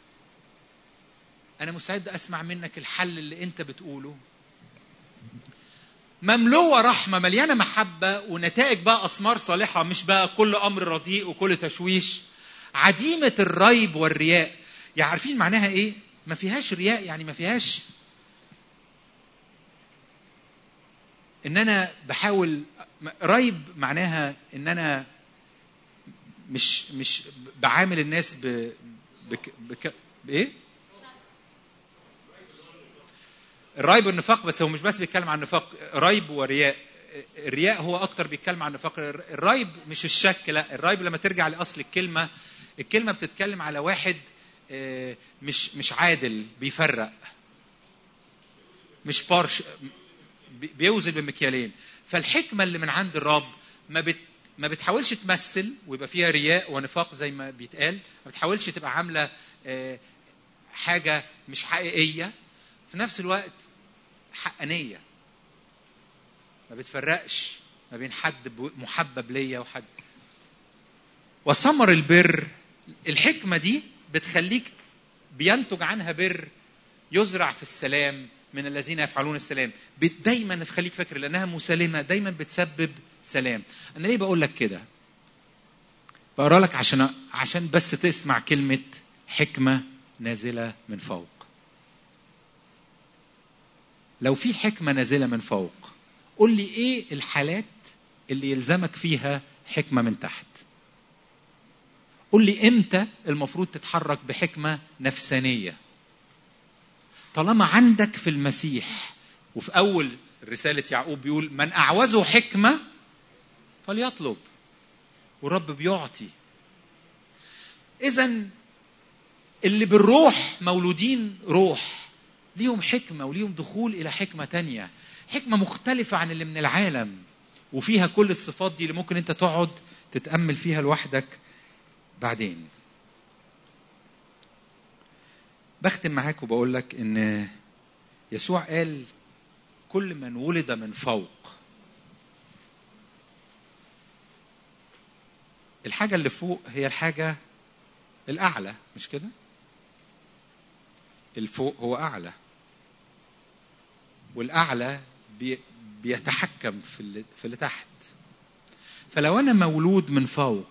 انا مستعد اسمع منك الحل اللي انت بتقوله مملوءه رحمه مليانه محبه ونتائج بقى اثمار صالحه مش بقى كل امر رديء وكل تشويش عديمه الريب والرياء يعني عارفين معناها ايه ما فيهاش رياء يعني ما فيهاش ان انا بحاول ريب معناها ان انا مش مش بعامل الناس ب بك بك بايه الريب والنفاق بس هو مش بس بيتكلم عن النفاق ريب ورياء الرياء هو اكتر بيتكلم عن النفاق الريب مش الشك لا الريب لما ترجع لاصل الكلمه الكلمه بتتكلم على واحد مش مش عادل بيفرق مش بارش بيوزن بمكيالين فالحكمه اللي من عند الرب ما بت ما بتحاولش تمثل ويبقى فيها رياء ونفاق زي ما بيتقال ما بتحاولش تبقى عامله حاجه مش حقيقيه في نفس الوقت حقانيه ما بتفرقش ما بين حد محبب ليا وحد وثمر البر الحكمه دي بتخليك بينتج عنها بر يزرع في السلام من الذين يفعلون السلام دايما تخليك فاكر لانها مسالمه دايما بتسبب سلام انا ليه بقول لك كده بقرا لك عشان عشان بس تسمع كلمه حكمه نازله من فوق لو في حكمه نازله من فوق قول لي ايه الحالات اللي يلزمك فيها حكمه من تحت قول لي امتى المفروض تتحرك بحكمه نفسانيه طالما عندك في المسيح وفي اول رساله يعقوب بيقول من اعوزه حكمه فليطلب والرب بيعطي اذا اللي بالروح مولودين روح ليهم حكمه وليهم دخول الى حكمه تانية حكمه مختلفه عن اللي من العالم وفيها كل الصفات دي اللي ممكن انت تقعد تتامل فيها لوحدك بعدين بختم معاك وبقول لك ان يسوع قال كل من ولد من فوق الحاجة اللي فوق هي الحاجة الأعلى مش كده؟ الفوق هو أعلى والأعلى بي بيتحكم في اللي, في اللي تحت فلو أنا مولود من فوق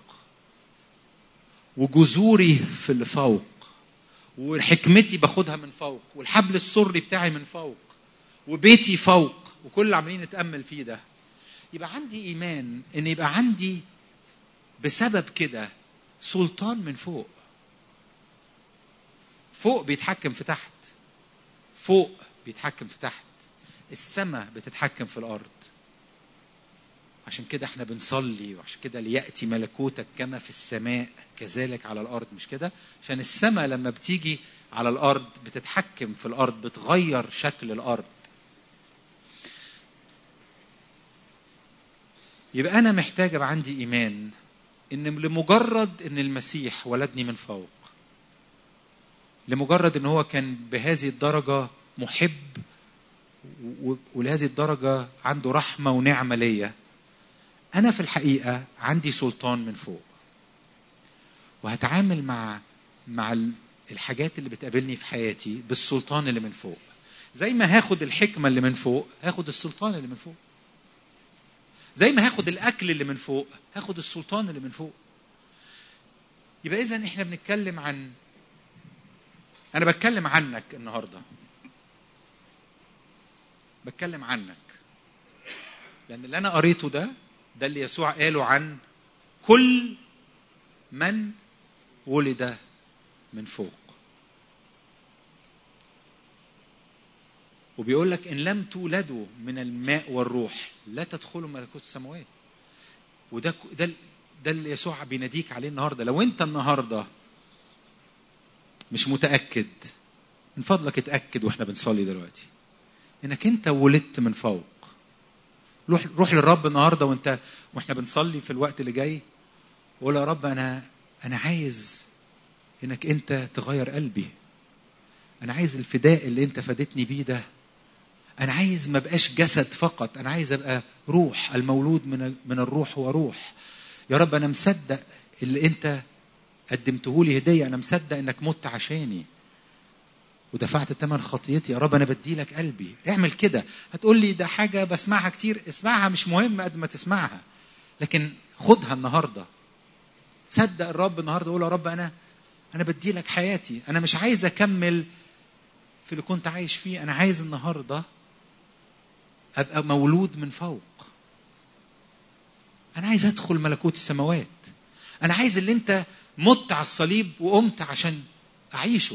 وجذوري في اللي فوق وحكمتي باخدها من فوق والحبل السري بتاعي من فوق وبيتي فوق وكل اللي عمالين نتامل فيه ده يبقى عندي ايمان ان يبقى عندي بسبب كده سلطان من فوق فوق بيتحكم في تحت فوق بيتحكم في تحت السماء بتتحكم في الارض عشان كده احنا بنصلي وعشان كده لياتي ملكوتك كما في السماء كذلك على الارض مش كده عشان السماء لما بتيجي على الارض بتتحكم في الارض بتغير شكل الارض يبقى انا محتاج ابقى عندي ايمان ان لمجرد ان المسيح ولدني من فوق لمجرد ان هو كان بهذه الدرجه محب ولهذه الدرجه عنده رحمه ونعمه ليا انا في الحقيقه عندي سلطان من فوق وهتعامل مع مع الحاجات اللي بتقابلني في حياتي بالسلطان اللي من فوق زي ما هاخد الحكمه اللي من فوق هاخد السلطان اللي من فوق زي ما هاخد الاكل اللي من فوق هاخد السلطان اللي من فوق يبقى اذا احنا بنتكلم عن انا بتكلم عنك النهارده بتكلم عنك لان اللي انا قريته ده ده اللي يسوع قاله عن كل من ولد من فوق وبيقول لك ان لم تولدوا من الماء والروح لا تدخلوا ملكوت السماوات وده ده ده اللي يسوع بيناديك عليه النهارده لو انت النهارده مش متاكد من فضلك اتاكد واحنا بنصلي دلوقتي انك انت ولدت من فوق روح روح للرب النهارده وانت واحنا بنصلي في الوقت اللي جاي وقول يا رب انا انا عايز انك انت تغير قلبي انا عايز الفداء اللي انت فادتني بيه ده انا عايز ما بقاش جسد فقط انا عايز ابقى روح المولود من من الروح هو روح يا رب انا مصدق اللي انت قدمته لي هديه انا مصدق انك مت عشاني ودفعت ثمن خطيتي يا رب انا بدي لك قلبي اعمل كده هتقول لي ده حاجه بسمعها كتير اسمعها مش مهم قد ما تسمعها لكن خدها النهارده صدق الرب النهارده قول يا رب انا انا بدي لك حياتي انا مش عايز اكمل في اللي كنت عايش فيه انا عايز النهارده ابقى مولود من فوق انا عايز ادخل ملكوت السماوات انا عايز اللي انت مت على الصليب وقمت عشان اعيشه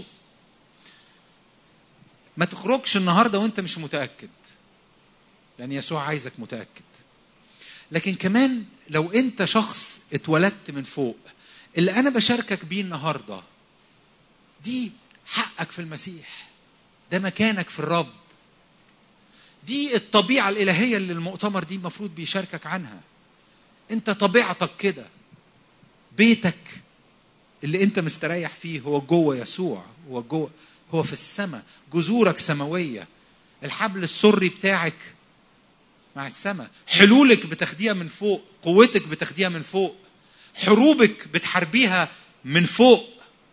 ما تخرجش النهارده وانت مش متاكد لان يسوع عايزك متاكد لكن كمان لو انت شخص اتولدت من فوق اللي انا بشاركك بيه النهارده دي حقك في المسيح ده مكانك في الرب دي الطبيعه الالهيه اللي المؤتمر دي المفروض بيشاركك عنها انت طبيعتك كده بيتك اللي انت مستريح فيه هو جوه يسوع هو جوه هو في السماء جذورك سماويه الحبل السري بتاعك مع السماء حلولك بتاخديها من فوق قوتك بتاخديها من فوق حروبك بتحاربيها من فوق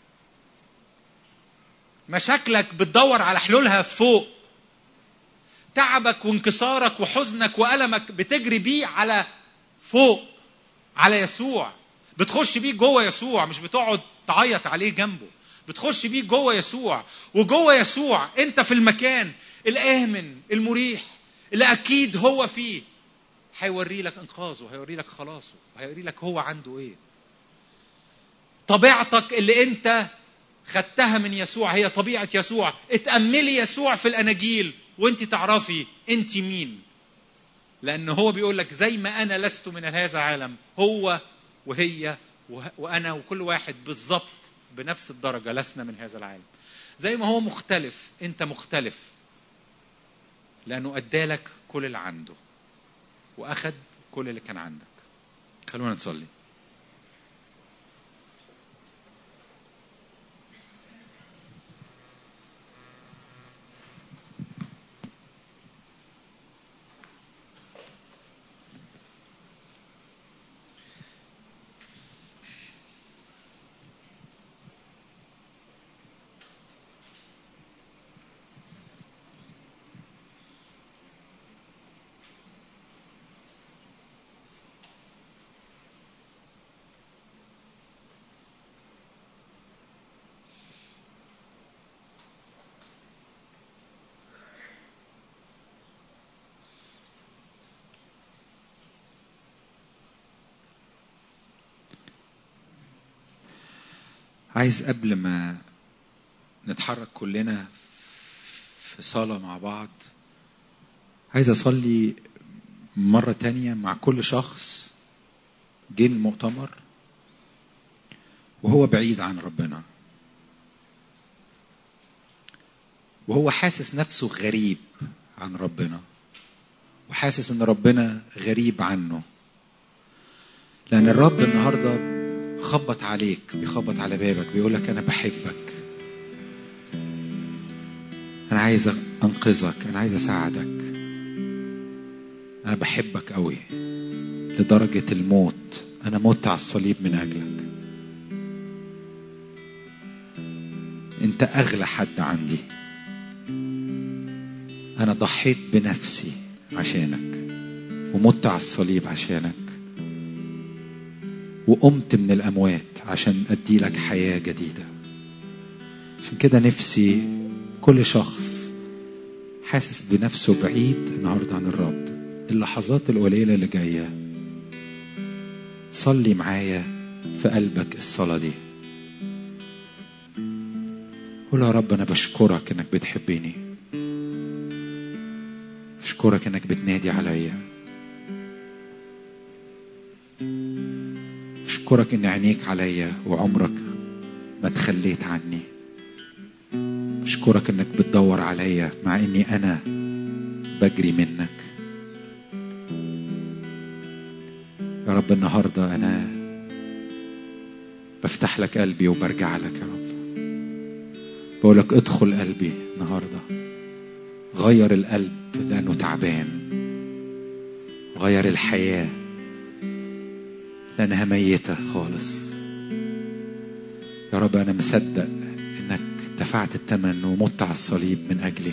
مشاكلك بتدور على حلولها فوق تعبك وانكسارك وحزنك وألمك بتجري بيه على فوق على يسوع بتخش بيه جوه يسوع مش بتقعد تعيط عليه جنبه بتخش بيه جوه يسوع وجوه يسوع انت في المكان الآمن المريح اللي أكيد هو فيه هيوري لك إنقاذه هيوري لك خلاصه هيوري لك هو عنده إيه طبيعتك اللي أنت خدتها من يسوع هي طبيعة يسوع اتأملي يسوع في الأناجيل وانت تعرفي انت مين لأن هو بيقول لك زي ما أنا لست من هذا العالم هو وهي وأنا وكل واحد بالظبط بنفس الدرجة لسنا من هذا العالم زي ما هو مختلف أنت مختلف لأنه أدالك كل اللي عنده وأخد كل اللي كان عندك خلونا نصلي عايز قبل ما نتحرك كلنا في صلاة مع بعض عايز أصلي مرة تانية مع كل شخص جه المؤتمر وهو بعيد عن ربنا وهو حاسس نفسه غريب عن ربنا وحاسس ان ربنا غريب عنه لان الرب النهارده خبط عليك بيخبط على بابك بيقول لك انا بحبك انا عايز انقذك انا عايز اساعدك انا بحبك قوي لدرجه الموت انا مت على الصليب من اجلك انت اغلى حد عندي انا ضحيت بنفسي عشانك ومت على الصليب عشانك وقمت من الاموات عشان ادي لك حياه جديده عشان كده نفسي كل شخص حاسس بنفسه بعيد النهارده عن الرب اللحظات القليله اللي جايه صلي معايا في قلبك الصلاه دي قول يا رب انا بشكرك انك بتحبني بشكرك انك بتنادي عليا بشكرك ان عينيك عليا وعمرك ما تخليت عني بشكرك انك بتدور عليا مع اني انا بجري منك يا رب النهارده انا بفتح لك قلبي وبرجع لك يا رب بقول لك ادخل قلبي النهارده غير القلب لانه تعبان غير الحياه لانها ميته خالص يا رب انا مصدق انك دفعت الثمن ومت على الصليب من اجلي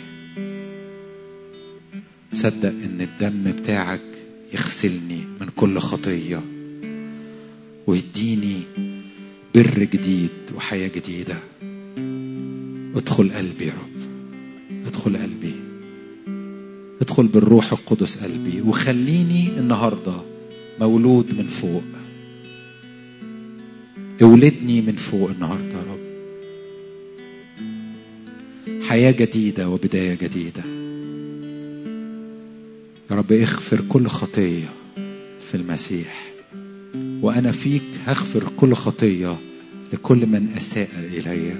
مصدق ان الدم بتاعك يغسلني من كل خطيه ويديني بر جديد وحياه جديده ادخل قلبي يا رب ادخل قلبي ادخل بالروح القدس قلبي وخليني النهارده مولود من فوق اولدني من فوق النهارده يا رب حياه جديده وبدايه جديده يا رب اغفر كل خطيه في المسيح وانا فيك هغفر كل خطيه لكل من اساء الي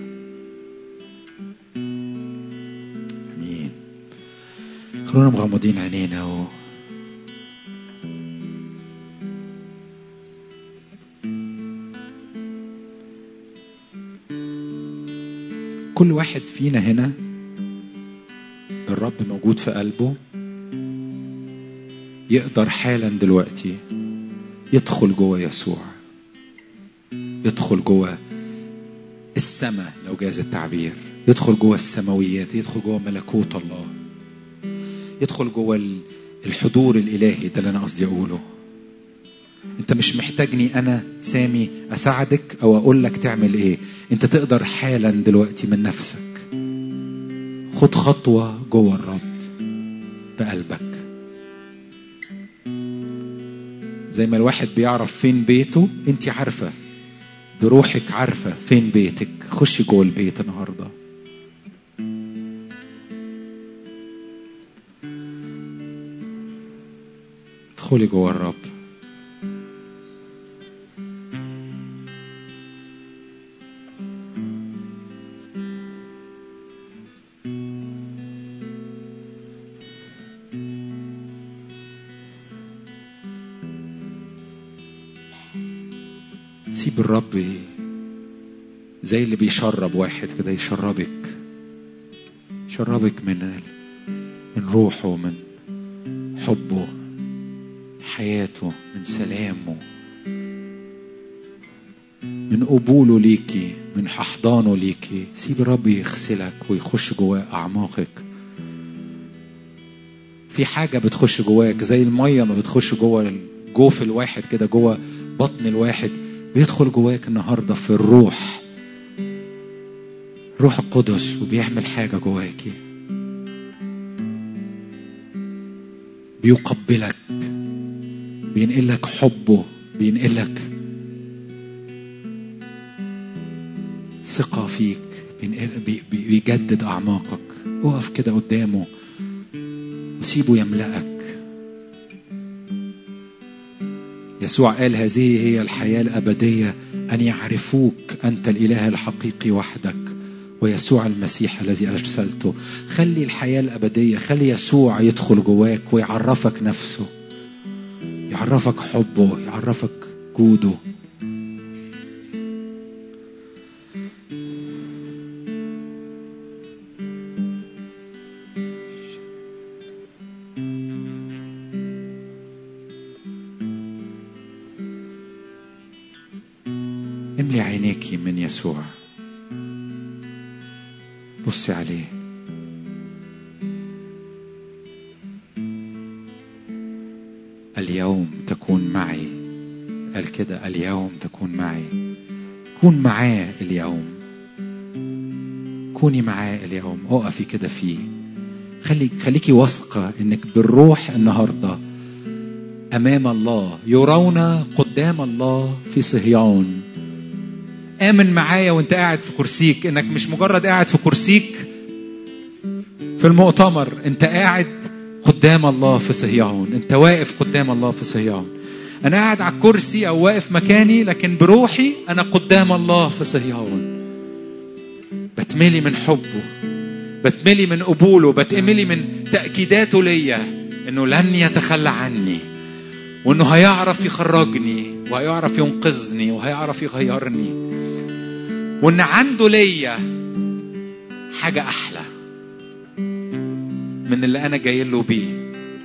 امين خلونا مغمضين عينينا و... كل واحد فينا هنا الرب موجود في قلبه يقدر حالا دلوقتي يدخل جوه يسوع يدخل جوه السماء لو جاز التعبير يدخل جوه السماويات يدخل جوه ملكوت الله يدخل جوه الحضور الالهي ده اللي انا قصدي اقوله انت مش محتاجني انا سامي اساعدك او اقول لك تعمل ايه انت تقدر حالا دلوقتي من نفسك خد خطوه جوه الرب بقلبك زي ما الواحد بيعرف فين بيته انت عارفه بروحك عارفه فين بيتك خشي جوه البيت النهارده ادخلي جوه الرب سيب الرب زي اللي بيشرب واحد كده يشربك يشربك من من روحه من حبه حياته من سلامه من قبوله ليكي من احضانه ليكي سيب الرب يغسلك ويخش جواه اعماقك في حاجه بتخش جواك زي الميه ما بتخش جوه جوف الواحد كده جوه بطن الواحد بيدخل جواك النهارده في الروح روح القدس وبيعمل حاجه جواكي بيقبلك بينقلك حبه بينقلك ثقة فيك بيجدد أعماقك اقف كده قدامه وسيبه يملأك يسوع قال هذه هي الحياة الأبدية أن يعرفوك أنت الإله الحقيقي وحدك ويسوع المسيح الذي أرسلته خلي الحياة الأبدية خلي يسوع يدخل جواك ويعرفك نفسه يعرفك حبه يعرفك جوده املي عينيك من يسوع بصي عليه اليوم تكون معي قال كده اليوم تكون معي كون معاه اليوم كوني معاه اليوم اقفي كده فيه خلي خليكي واثقة انك بالروح النهارده امام الله يرون قدام الله في صهيون آمن معايا وانت قاعد في كرسيك انك مش مجرد قاعد في كرسيك في المؤتمر انت قاعد قدام الله في صهيون انت واقف قدام الله في صهيون انا قاعد على الكرسي او واقف مكاني لكن بروحي انا قدام الله في صهيون بتملي من حبه بتملي من قبوله بتملي من تأكيداته ليا انه لن يتخلى عني وانه هيعرف يخرجني وهيعرف ينقذني وهيعرف يغيرني وان عنده ليا حاجة أحلى من اللي أنا جاي له بيه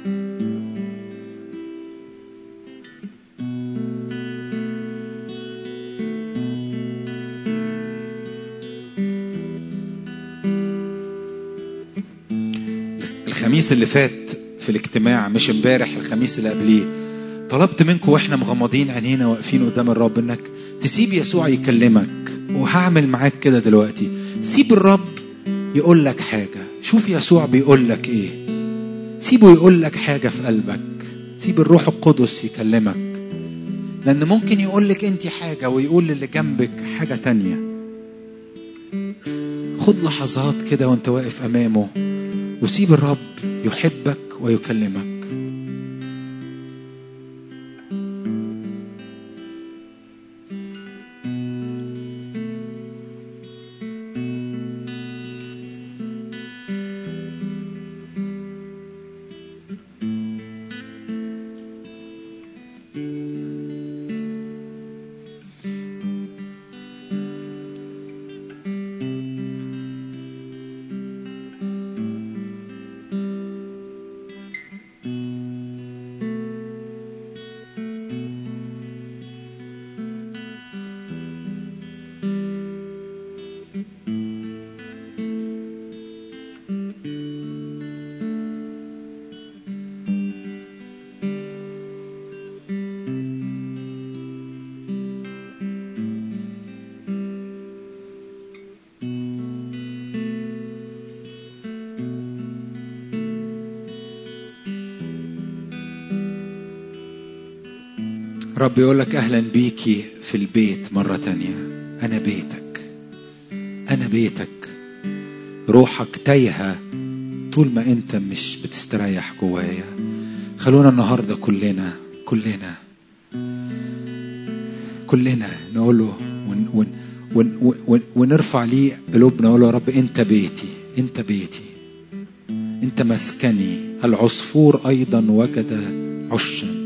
الخميس اللي فات في الاجتماع مش امبارح الخميس اللي قبليه طلبت منكم واحنا مغمضين عينينا واقفين قدام الرب انك تسيب يسوع يكلمك وهعمل معاك كده دلوقتي سيب الرب يقول لك حاجة شوف يسوع بيقول لك ايه سيبه يقول لك حاجة في قلبك سيب الروح القدس يكلمك لأن ممكن يقول لك أنت حاجة ويقول للي جنبك حاجة تانية خد لحظات كده وانت واقف أمامه وسيب الرب يحبك ويكلمك رب يقول لك أهلا بيكي في البيت مرة تانية أنا بيتك أنا بيتك روحك تايهة طول ما أنت مش بتستريح جوايا خلونا النهاردة كلنا كلنا كلنا نقول له ون ون ون ون ونرفع ليه قلوبنا نقول له يا رب أنت بيتي أنت بيتي أنت مسكني العصفور أيضا وجد عشا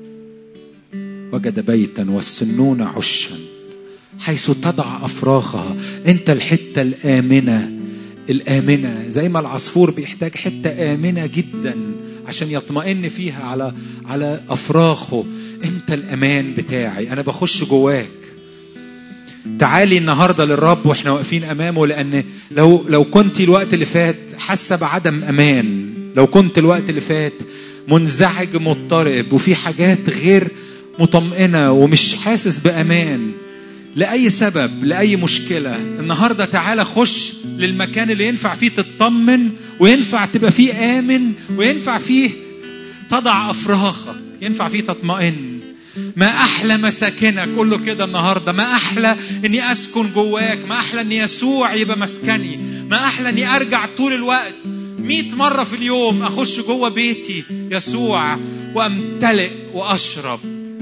وجد بيتا والسنون عشا حيث تضع افراخها انت الحته الامنه الامنه زي ما العصفور بيحتاج حته امنه جدا عشان يطمئن فيها على على افراخه انت الامان بتاعي انا بخش جواك تعالي النهارده للرب واحنا واقفين امامه لان لو لو كنت الوقت اللي فات حاسه بعدم امان لو كنت الوقت اللي فات منزعج مضطرب وفي حاجات غير مطمئنة ومش حاسس بأمان لأي سبب لأي مشكلة النهاردة تعالى خش للمكان اللي ينفع فيه تطمن وينفع تبقى فيه آمن وينفع فيه تضع أفراخك ينفع فيه تطمئن ما احلى مساكنك قول له كده النهارده ما احلى اني اسكن جواك ما احلى ان يسوع يبقى مسكني ما احلى اني ارجع طول الوقت مئة مرة في اليوم أخش جوه بيتي يسوع وأمتلئ وأشرب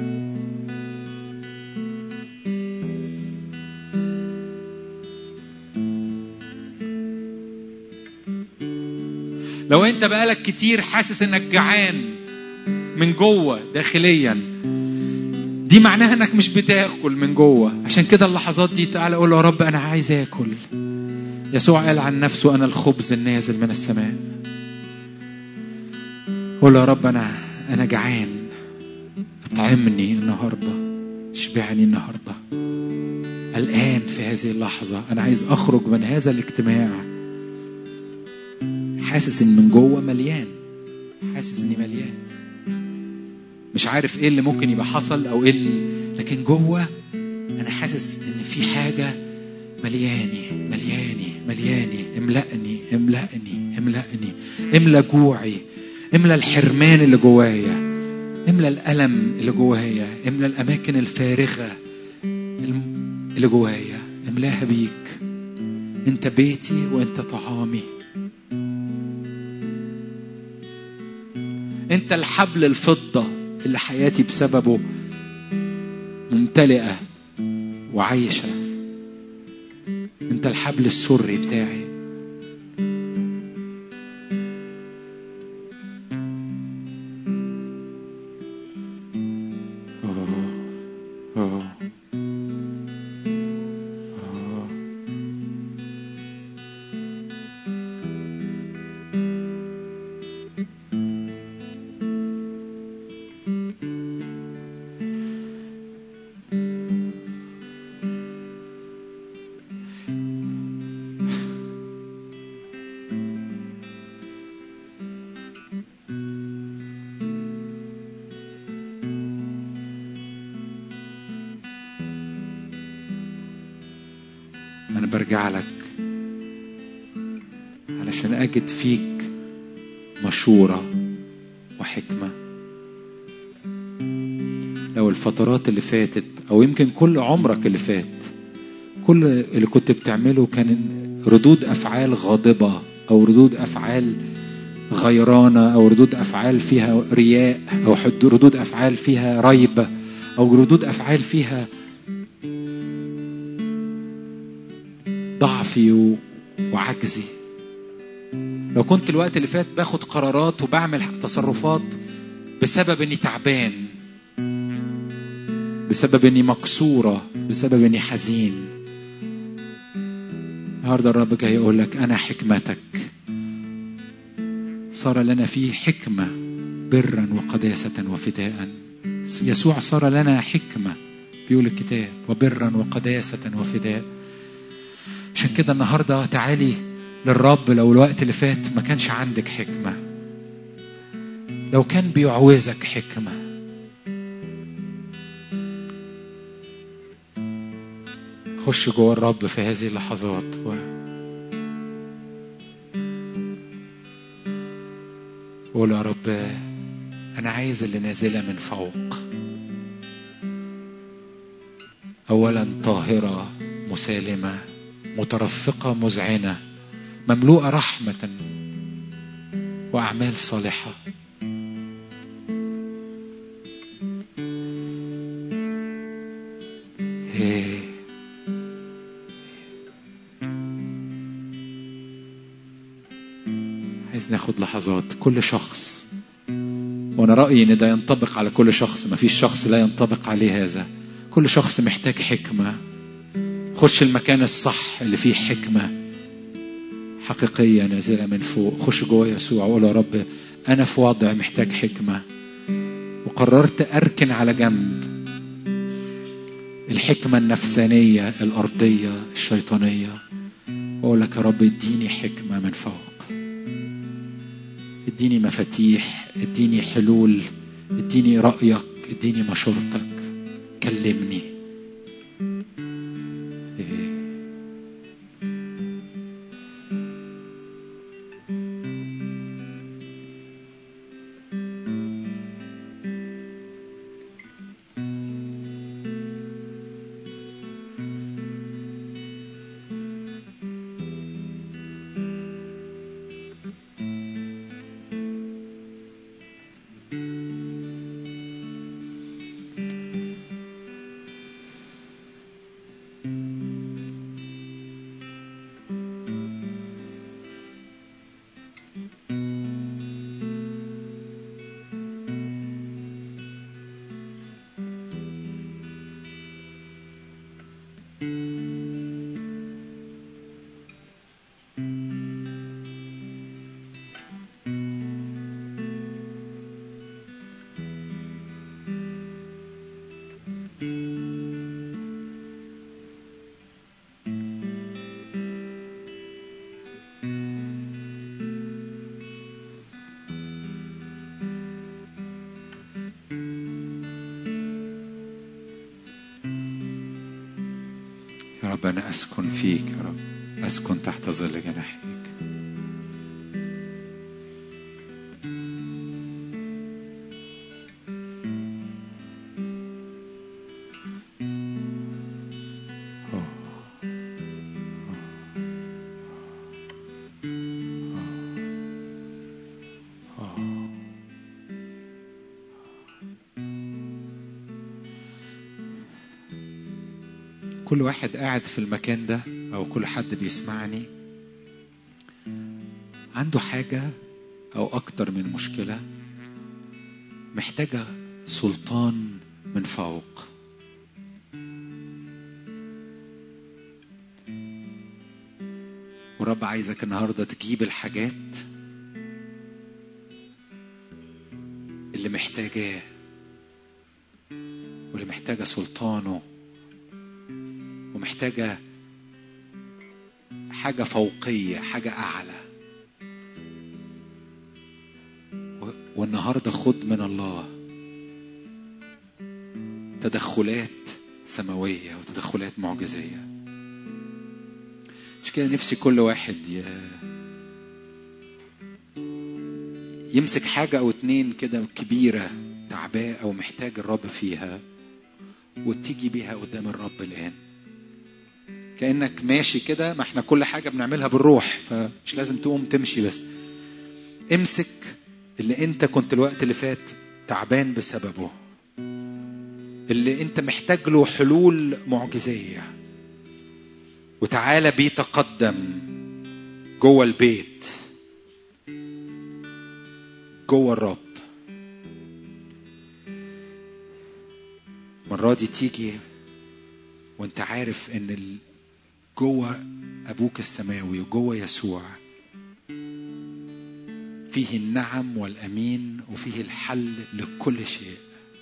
لو انت بقالك كتير حاسس انك جعان من جوه داخليا دي معناها انك مش بتاكل من جوه عشان كده اللحظات دي تعالى قول له يا رب انا عايز اكل يسوع قال عن نفسه انا الخبز النازل من السماء قول له يا رب انا انا جعان اطعمني النهارده اشبعني النهارده الان في هذه اللحظه انا عايز اخرج من هذا الاجتماع حاسس ان من جوه مليان حاسس اني مليان مش عارف ايه اللي ممكن يبقى حصل او ايه اللي لكن جوه انا حاسس ان في حاجه ملياني ملياني ملياني املأني املأني املأني املأ جوعي املأ الحرمان اللي جوايا املأ الألم اللي جوايا املأ الأماكن الفارغة اللي جوايا املاها بيك انت بيتي وانت طعامي انت الحبل الفضة اللي حياتي بسببه ممتلئة وعايشة انت الحبل السري بتاعي أنا برجع لك علشان أجد فيك مشورة وحكمة لو الفترات اللي فاتت أو يمكن كل عمرك اللي فات كل اللي كنت بتعمله كان ردود أفعال غاضبة أو ردود أفعال غيرانة أو ردود أفعال فيها رياء أو ردود أفعال فيها ريبة أو ردود أفعال فيها ضعفي وعجزي لو كنت الوقت اللي فات باخد قرارات وبعمل تصرفات بسبب اني تعبان بسبب اني مكسورة بسبب اني حزين النهارده الرب جاي يقول لك انا حكمتك صار لنا فيه حكمة برا وقداسة وفداء يسوع صار لنا حكمة بيقول الكتاب وبرا وقداسة وفداء عشان كده النهارده تعالي للرب لو الوقت اللي فات ما كانش عندك حكمة لو كان بيعوزك حكمة خش جوه الرب في هذه اللحظات و... قول يا رب أنا عايز اللي نازلة من فوق أولا طاهرة مسالمة مترفقة مذعنة مملوءة رحمة وأعمال صالحة هي. عايز ناخد لحظات كل شخص وانا رايي ان ده ينطبق على كل شخص ما فيش شخص لا ينطبق عليه هذا كل شخص محتاج حكمه خش المكان الصح اللي فيه حكمة حقيقية نازلة من فوق خش جوه يسوع وقول يا رب أنا في وضع محتاج حكمة وقررت أركن على جنب الحكمة النفسانية الأرضية الشيطانية وأقول لك يا رب اديني حكمة من فوق اديني مفاتيح اديني حلول اديني رأيك اديني مشورتك كلمني رب أنا أسكن فيك يا رب أسكن تحت ظل جناحيك كل واحد قاعد في المكان ده او كل حد بيسمعني عنده حاجه او اكتر من مشكله محتاجه سلطان من فوق ورب عايزك النهارده تجيب الحاجات اللي محتاجاه واللي محتاجه سلطانه ومحتاجة حاجة فوقية حاجة أعلى والنهاردة خد من الله تدخلات سماوية وتدخلات معجزية مش كده نفسي كل واحد ي... يمسك حاجة أو اتنين كده كبيرة تعباه أو محتاج الرب فيها وتيجي بيها قدام الرب الآن كانك ماشي كده ما احنا كل حاجه بنعملها بالروح فمش لازم تقوم تمشي بس امسك اللي انت كنت الوقت اللي فات تعبان بسببه اللي انت محتاج له حلول معجزيه وتعالى بيه تقدم جوه البيت جوه الرب المره دي تيجي وانت عارف ان جوه ابوك السماوي وجوه يسوع فيه النعم والامين وفيه الحل لكل شيء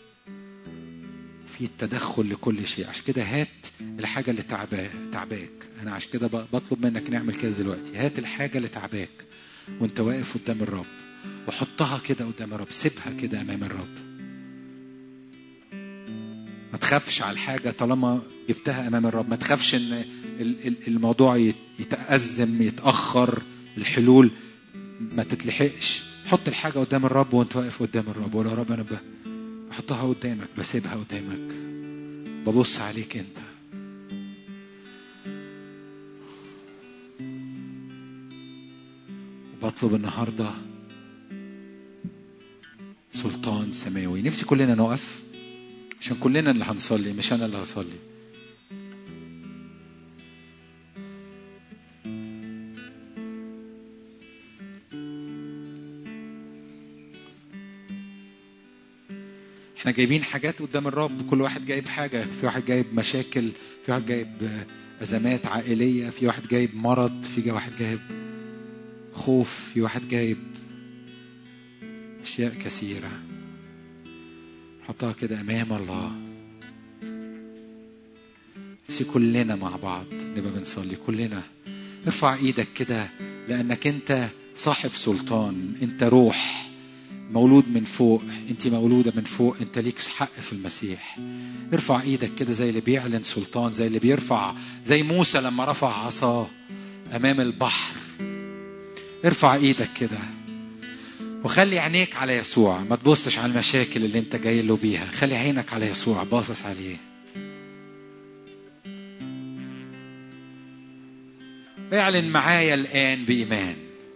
فيه التدخل لكل شيء عشان كده هات الحاجه اللي تعباك تعباك انا عشان كده بطلب منك نعمل كده دلوقتي هات الحاجه اللي تعباك وانت واقف قدام الرب وحطها كده قدام الرب سيبها كده امام الرب ما تخافش على الحاجة طالما جبتها أمام الرب ما تخافش إن الموضوع يتأزم يتأخر الحلول ما تتلحقش حط الحاجة قدام الرب وانت واقف قدام الرب ولا رب أنا بحطها قدامك بسيبها قدامك ببص عليك أنت بطلب النهارده سلطان سماوي نفسي كلنا نقف عشان كلنا اللي هنصلي مش انا اللي هصلي احنا جايبين حاجات قدام الرب كل واحد جايب حاجة في واحد جايب مشاكل في واحد جايب أزمات عائلية في واحد جايب مرض في واحد جايب خوف في واحد جايب أشياء كثيرة حطها كده أمام الله نفسي كلنا مع بعض نبقى بنصلي كلنا ارفع ايدك كده لأنك أنت صاحب سلطان أنت روح مولود من فوق انت مولودة من فوق انت ليك حق في المسيح ارفع ايدك كده زي اللي بيعلن سلطان زي اللي بيرفع زي موسى لما رفع عصاه امام البحر ارفع ايدك كده وخلي عينيك على يسوع ما تبصش على المشاكل اللي انت جاي له بيها خلي عينك على يسوع باصص عليه اعلن معايا الان بايمان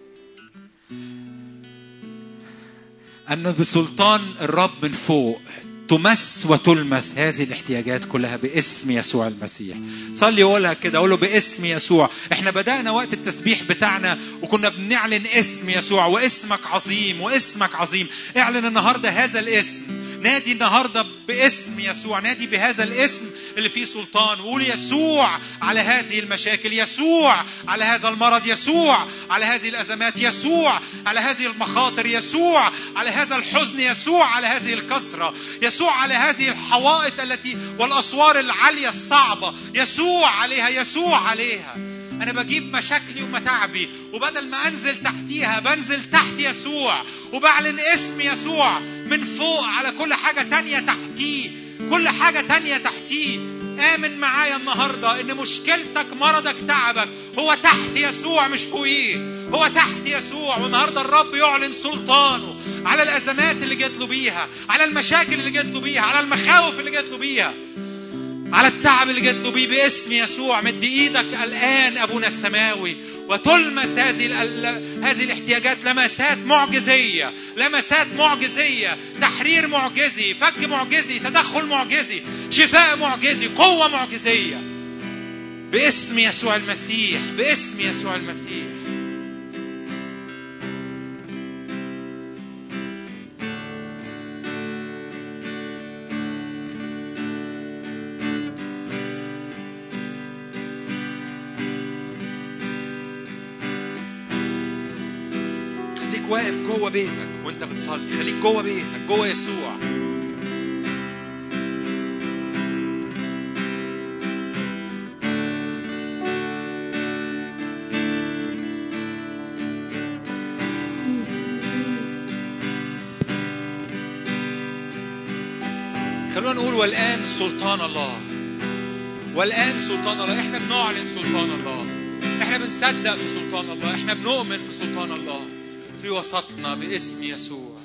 أن بسلطان الرب من فوق تمس وتلمس هذه الاحتياجات كلها باسم يسوع المسيح صلي وقولها كده قوله باسم يسوع احنا بدأنا وقت التسبيح بتاعنا وكنا بنعلن اسم يسوع واسمك عظيم واسمك عظيم اعلن النهارده هذا الاسم نادي النهارده باسم يسوع نادي بهذا الاسم اللي فيه سلطان وقول يسوع على هذه المشاكل يسوع على هذا المرض يسوع على هذه الازمات يسوع على هذه المخاطر يسوع على هذا الحزن يسوع على هذه الكسره يسوع على هذه الحوائط التي والاسوار العاليه الصعبه يسوع عليها يسوع عليها انا بجيب مشاكلي ومتاعبي وبدل ما انزل تحتيها بنزل تحت يسوع وبعلن اسم يسوع من فوق على كل حاجه تانية تحتيه كل حاجه تانية تحتيه آمن معايا النهاردة إن مشكلتك مرضك تعبك هو تحت يسوع مش فوقيه هو تحت يسوع والنهاردة الرب يعلن سلطانه على الأزمات اللي جات له بيها على المشاكل اللي جات له بيها على المخاوف اللي جات له بيها على التعب اللي جات له بيه باسم يسوع مد ايدك الان ابونا السماوي وتلمس هذه هذه الاحتياجات لمسات معجزيه لمسات معجزيه تحرير معجزي فك معجزي تدخل معجزي شفاء معجزي قوه معجزيه باسم يسوع المسيح باسم يسوع المسيح واقف جوه بيتك وانت بتصلي خليك جوه بيتك جوه يسوع خلونا نقول والآن سلطان الله والآن سلطان الله احنا بنعلن سلطان الله احنا بنصدق في سلطان الله احنا بنؤمن في سلطان الله في وسطنا باسم يسوع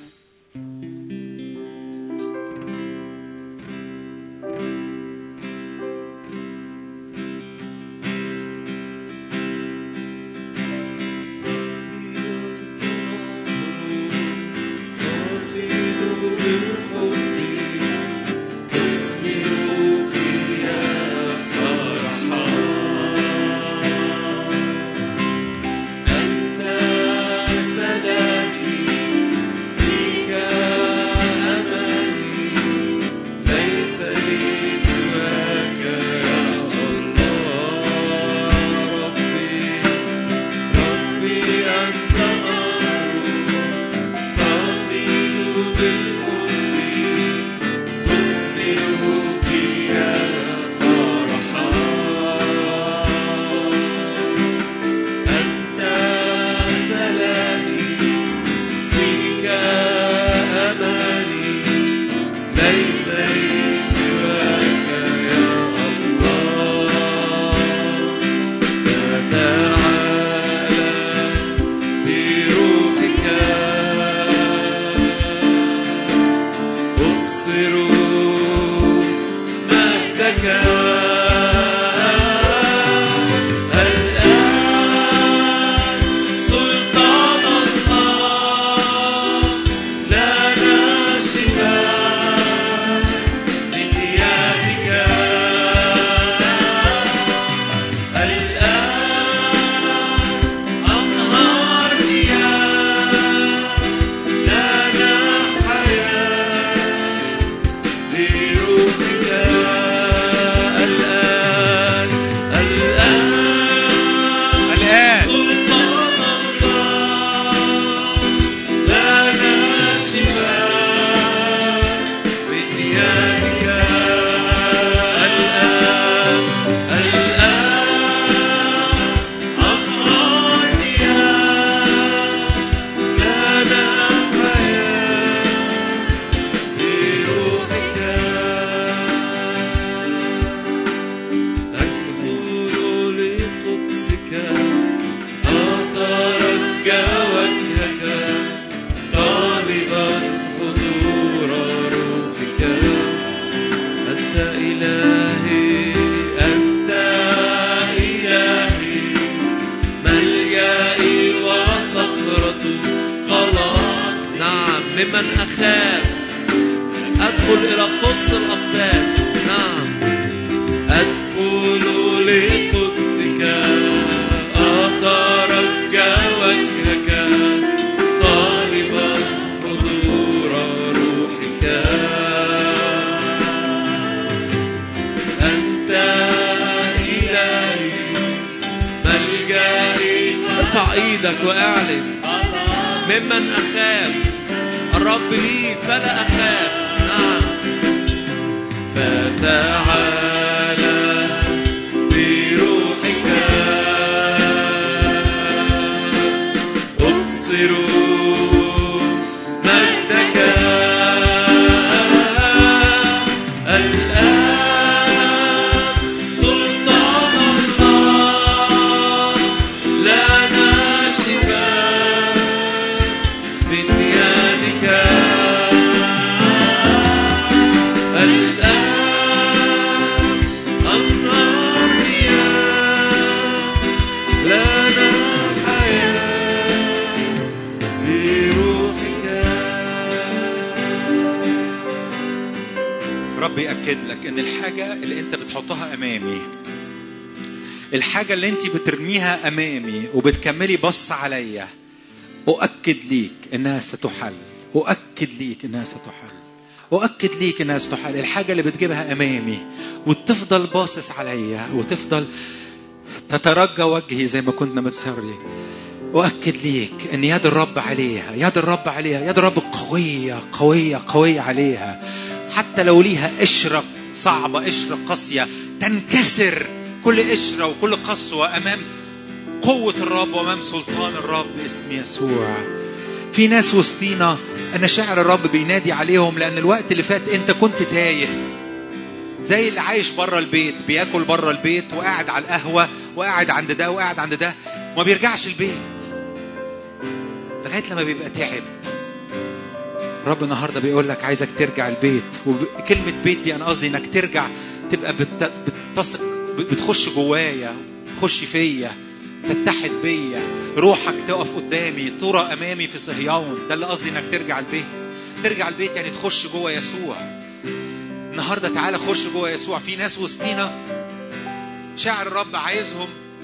الرب يأكد لك ان الحاجة اللي انت بتحطها امامي الحاجة اللي انت بترميها امامي وبتكملي بص عليا اؤكد ليك انها ستحل اؤكد ليك انها ستحل اؤكد ليك انها ستحل الحاجة اللي بتجيبها امامي وتفضل باصص عليا وتفضل تترجى وجهي زي ما كنا متصري أؤكد ليك أن يد الرب عليها يد الرب عليها يد الرب قوية قوية قوية عليها حتى لو ليها قشرة صعبة قشرة قاسية تنكسر كل قشرة وكل قسوة أمام قوة الرب وأمام سلطان الرب باسم يسوع في ناس وسطينا أنا شاعر الرب بينادي عليهم لأن الوقت اللي فات أنت كنت تايه زي اللي عايش بره البيت بياكل بره البيت وقاعد على القهوة وقاعد عند ده وقاعد عند ده وما بيرجعش البيت لغاية لما بيبقى تعب رب النهاردة بيقول لك عايزك ترجع البيت وكلمة بيت دي أنا قصدي إنك ترجع تبقى بت... بتثق بتخش جوايا تخش فيا تتحد بيا روحك تقف قدامي ترى أمامي في صهيون ده اللي قصدي إنك ترجع البيت ترجع البيت يعني تخش جوا يسوع النهاردة تعالى خش جوا يسوع في ناس وسطينا شاعر الرب عايزهم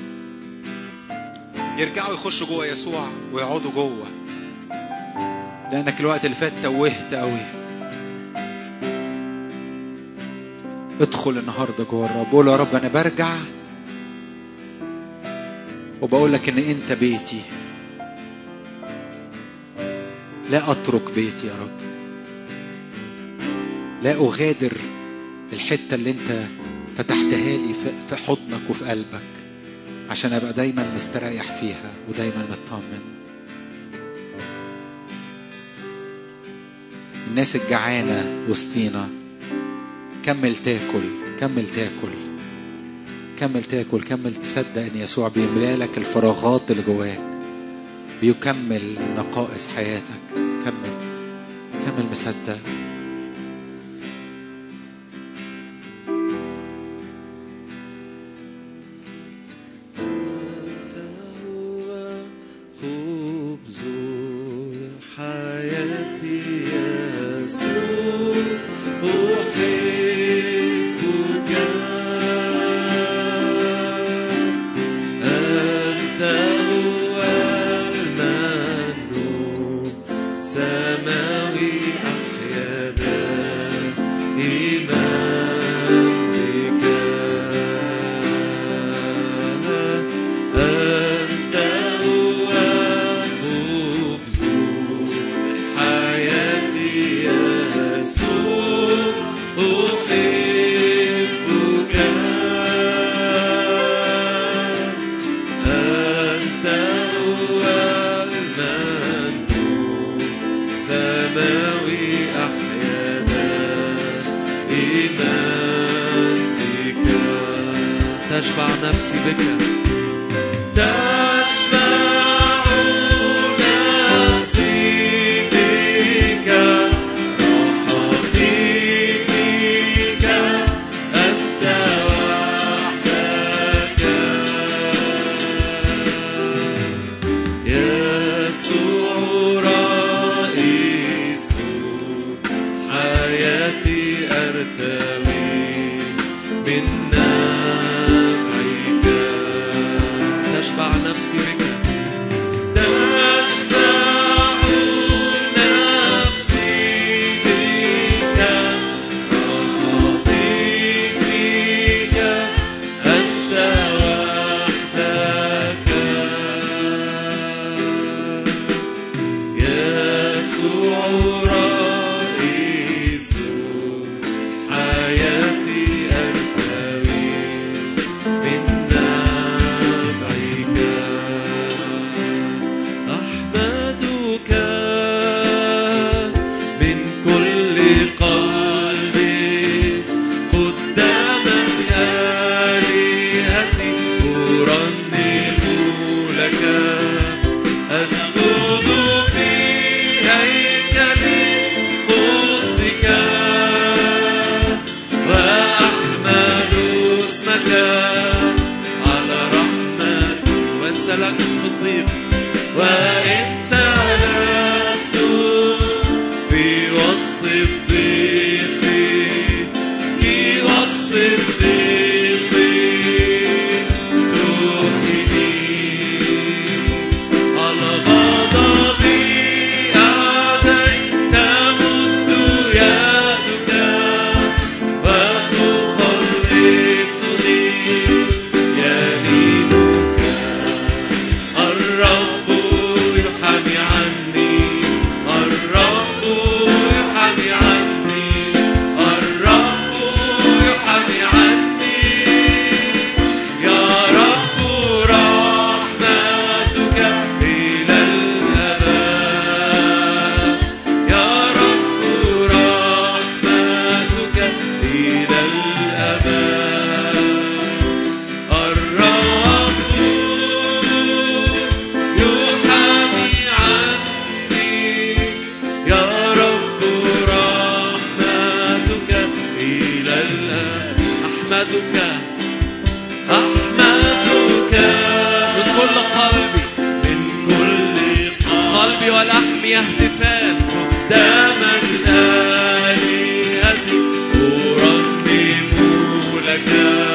يرجعوا يخشوا جوا يسوع ويقعدوا جوه لانك الوقت اللي فات توهت قوي ادخل النهارده جوه الرب قول يا رب انا برجع وبقول لك ان انت بيتي لا اترك بيتي يا رب لا اغادر الحته اللي انت فتحتها لي في حضنك وفي قلبك عشان ابقى دايما مستريح فيها ودايما مطمن الناس الجعانة وسطينا كمل تاكل كمل تاكل كمل تاكل كمل تصدق ان يسوع بيملى لك الفراغات اللي جواك بيكمل نقائص حياتك كمل كمل مصدق كل قلبي من كل قلبي ولحمي يهتفان قدام الآلهة أرنم لك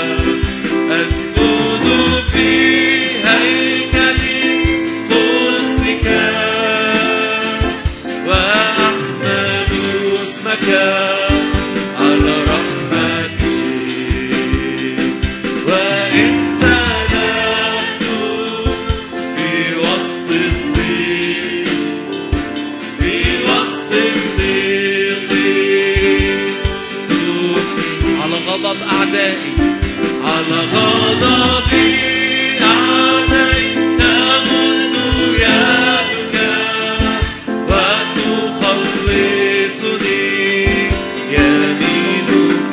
أسجد في هيكل قدسك وأحمد اسمك على رحمتي وإن سلكت في وسط الضيق في وسط الضيق تحيي على غضب أعدائي على غضب أعدائي تمد يدك وتخلصني يمينك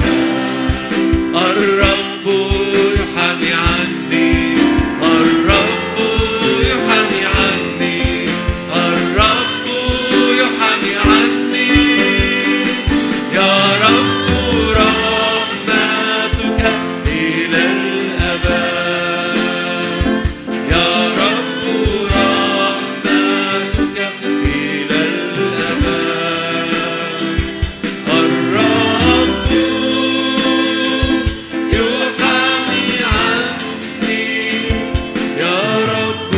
الرب يحامي عني الرب يحامي عني الرب يحامي عني يا رب رحمتك إلى الأبد يا رب رحمتك إلى الأبد الرب يحامي عني يا رب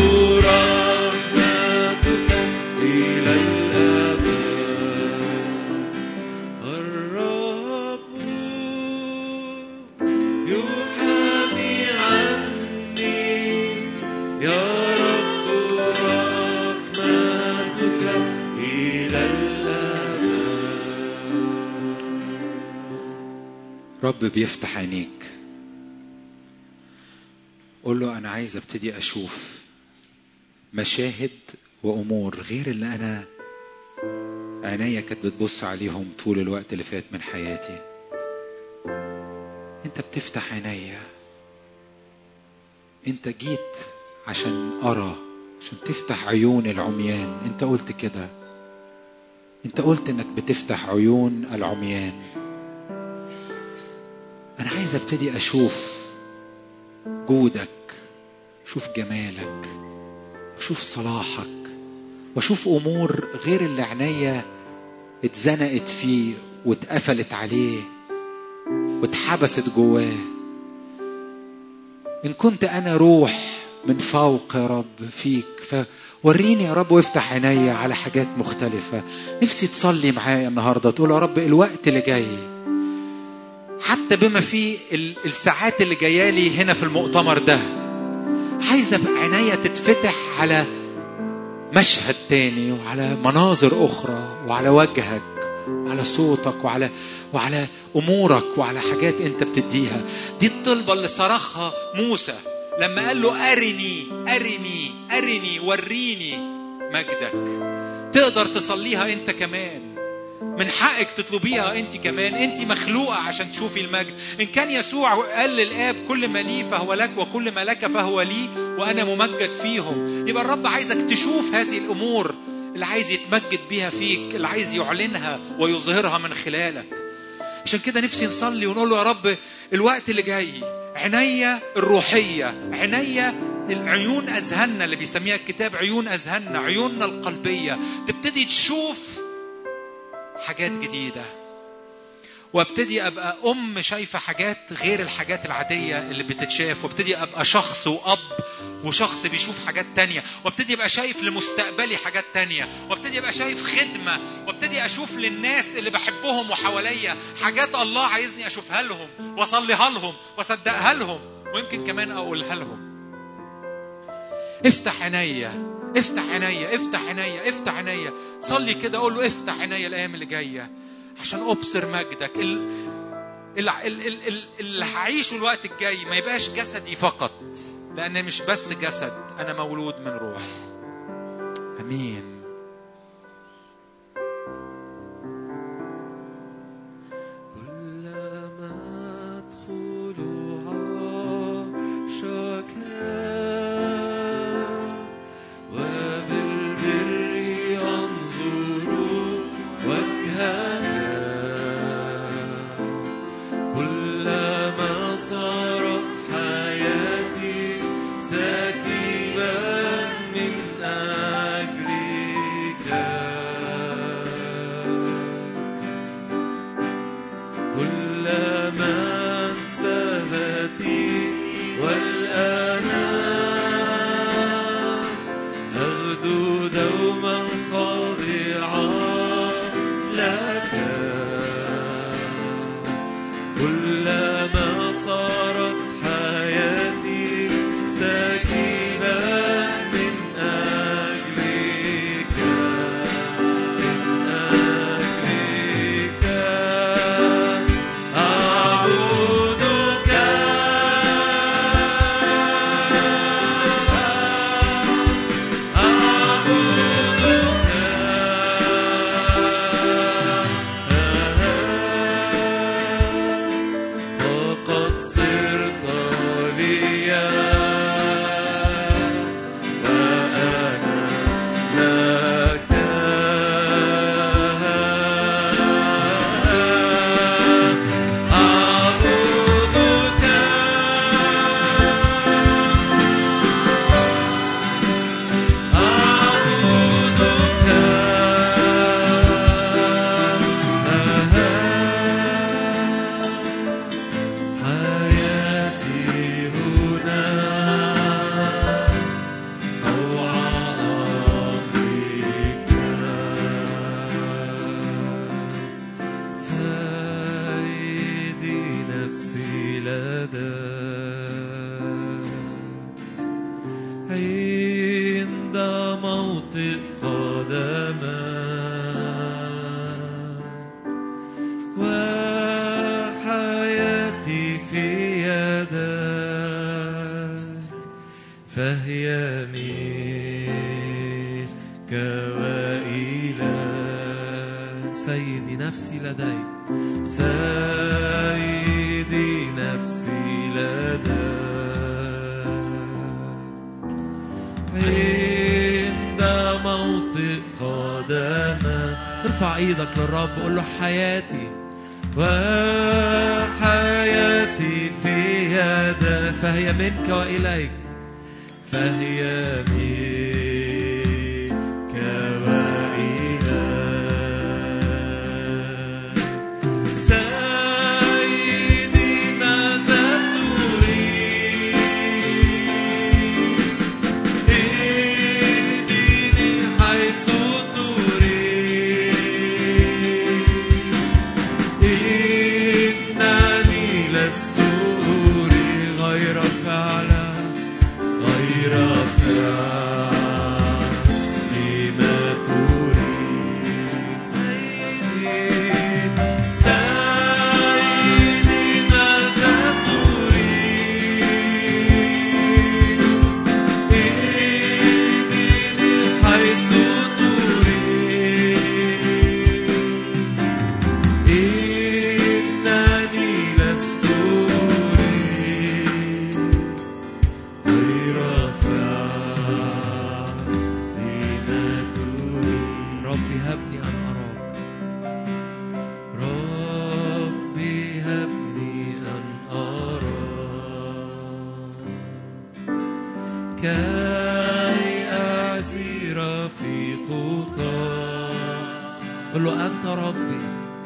رحمتك إلى الأبد الرب يحامي عني يا رب رحمتك إلى الأبد رب بيفتح عينيك قول له انا عايز ابتدي اشوف مشاهد وامور غير اللي انا عينيا كانت بتبص عليهم طول الوقت اللي فات من حياتي انت بتفتح عينيا انت جيت عشان ارى عشان تفتح عيون العميان انت قلت كده انت قلت انك بتفتح عيون العميان انا عايز ابتدي اشوف جودك اشوف جمالك اشوف صلاحك واشوف امور غير اللي عينيا اتزنقت فيه واتقفلت عليه واتحبست جواه ان كنت انا روح من فوق يا رب فيك فوريني يا رب وافتح عينيا على حاجات مختلفة نفسي تصلي معايا النهاردة تقول يا رب الوقت اللي جاي حتى بما في ال- الساعات اللي جايه لي هنا في المؤتمر ده عايز ابقى عينيا تتفتح على مشهد تاني وعلى مناظر اخرى وعلى وجهك وعلى صوتك وعلى وعلى امورك وعلى حاجات انت بتديها دي الطلبه اللي صرخها موسى لما قال له ارني ارني ارني وريني مجدك تقدر تصليها انت كمان من حقك تطلبيها انت كمان انت مخلوقه عشان تشوفي المجد ان كان يسوع قال للاب كل ما لي فهو لك وكل ما لك فهو لي وانا ممجد فيهم يبقى الرب عايزك تشوف هذه الامور اللي عايز يتمجد بيها فيك اللي عايز يعلنها ويظهرها من خلالك عشان كده نفسي نصلي ونقول له يا رب الوقت اللي جاي عينيا الروحيه عينيا العيون اذهاننا اللي بيسميها الكتاب عيون اذهاننا عيوننا القلبيه تبتدي تشوف حاجات جديدة وابتدي ابقى ام شايفة حاجات غير الحاجات العادية اللي بتتشاف وابتدي ابقى شخص واب وشخص بيشوف حاجات تانية وابتدي ابقى شايف لمستقبلي حاجات تانية وابتدي ابقى شايف خدمة وابتدي اشوف للناس اللي بحبهم وحواليا حاجات الله عايزني اشوفها لهم واصليها لهم واصدقها لهم ويمكن كمان اقولها لهم افتح عينيا افتح عينيا افتح عينيا افتح عينيا صلي كده قول له افتح عينيا الايام اللي جايه عشان ابصر مجدك ال... ال... ال... ال... ال... اللي هعيشه الوقت الجاي ما يبقاش جسدي فقط لان مش بس جسد انا مولود من روح امين كلما أدخل عرشك وبالبر أنظر وجهك كلما صارت حياتي ساكبة منك وإلى سيدي نفسي لديك سيدي نفسي لديك عند موطئ قدمك ارفع ايدك للرب قول له حياتي وحياتي في يدك فهي منك واليك فهي منك وإليك سيدي ماذا تريد اهدني حيث تريد إنني لست أريد غير فعلا غير فعل لما تريد سيدي سيدي ماذا تريد اهدني حيث تريد إنني لست أريد غير فعل لما تريد ربي هبني ان اراك ربي هبني أن أراك كي أسير في خطاك قول له انت ربي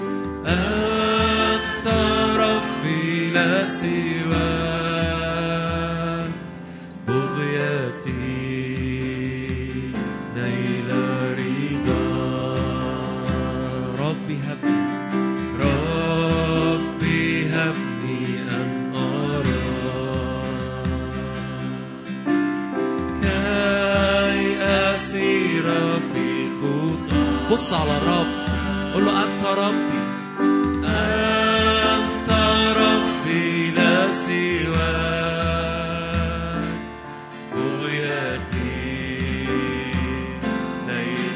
أنت ربي لا سواك بغيتي نيل رضا ربي هبني ربي هبني أن أراك كي أسير في خطاك بص على الرب قول له انت ربي أنت ربي لا سواك بغيتي نيل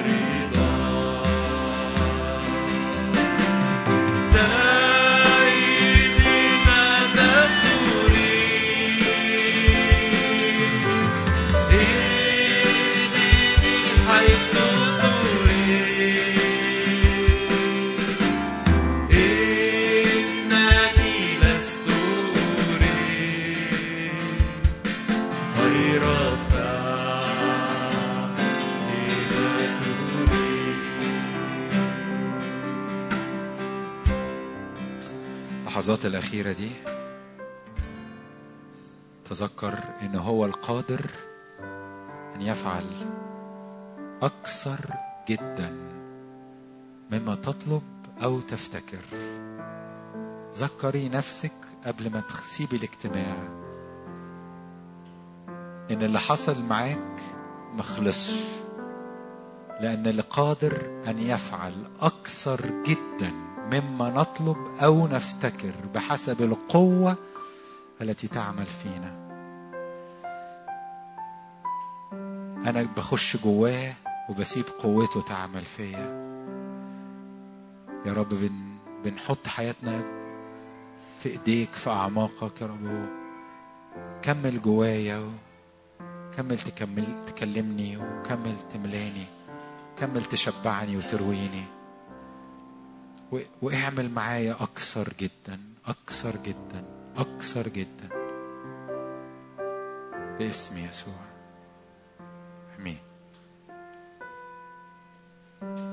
رضاك سيدي ماذا تريد اهدني حيث تريد إنني لست أريد غير فعل لما تريد اللحظات الأخيرة دي تذكر إن هو القادر أن يفعل أكثر جدا مما تطلب أو تفتكر ذكري نفسك قبل ما تسيبي الاجتماع إن اللي حصل معاك مخلصش لأن اللي قادر أن يفعل أكثر جدا مما نطلب أو نفتكر بحسب القوة التي تعمل فينا أنا بخش جواه وبسيب قوته تعمل فيا يا رب بن بنحط حياتنا في ايديك في اعماقك يا رب كمل جوايا كمل تكمل تكلمني وكمل تملاني كمل تشبعني وترويني و- واعمل معايا اكثر جدا اكثر جدا اكثر جدا باسم يسوع امين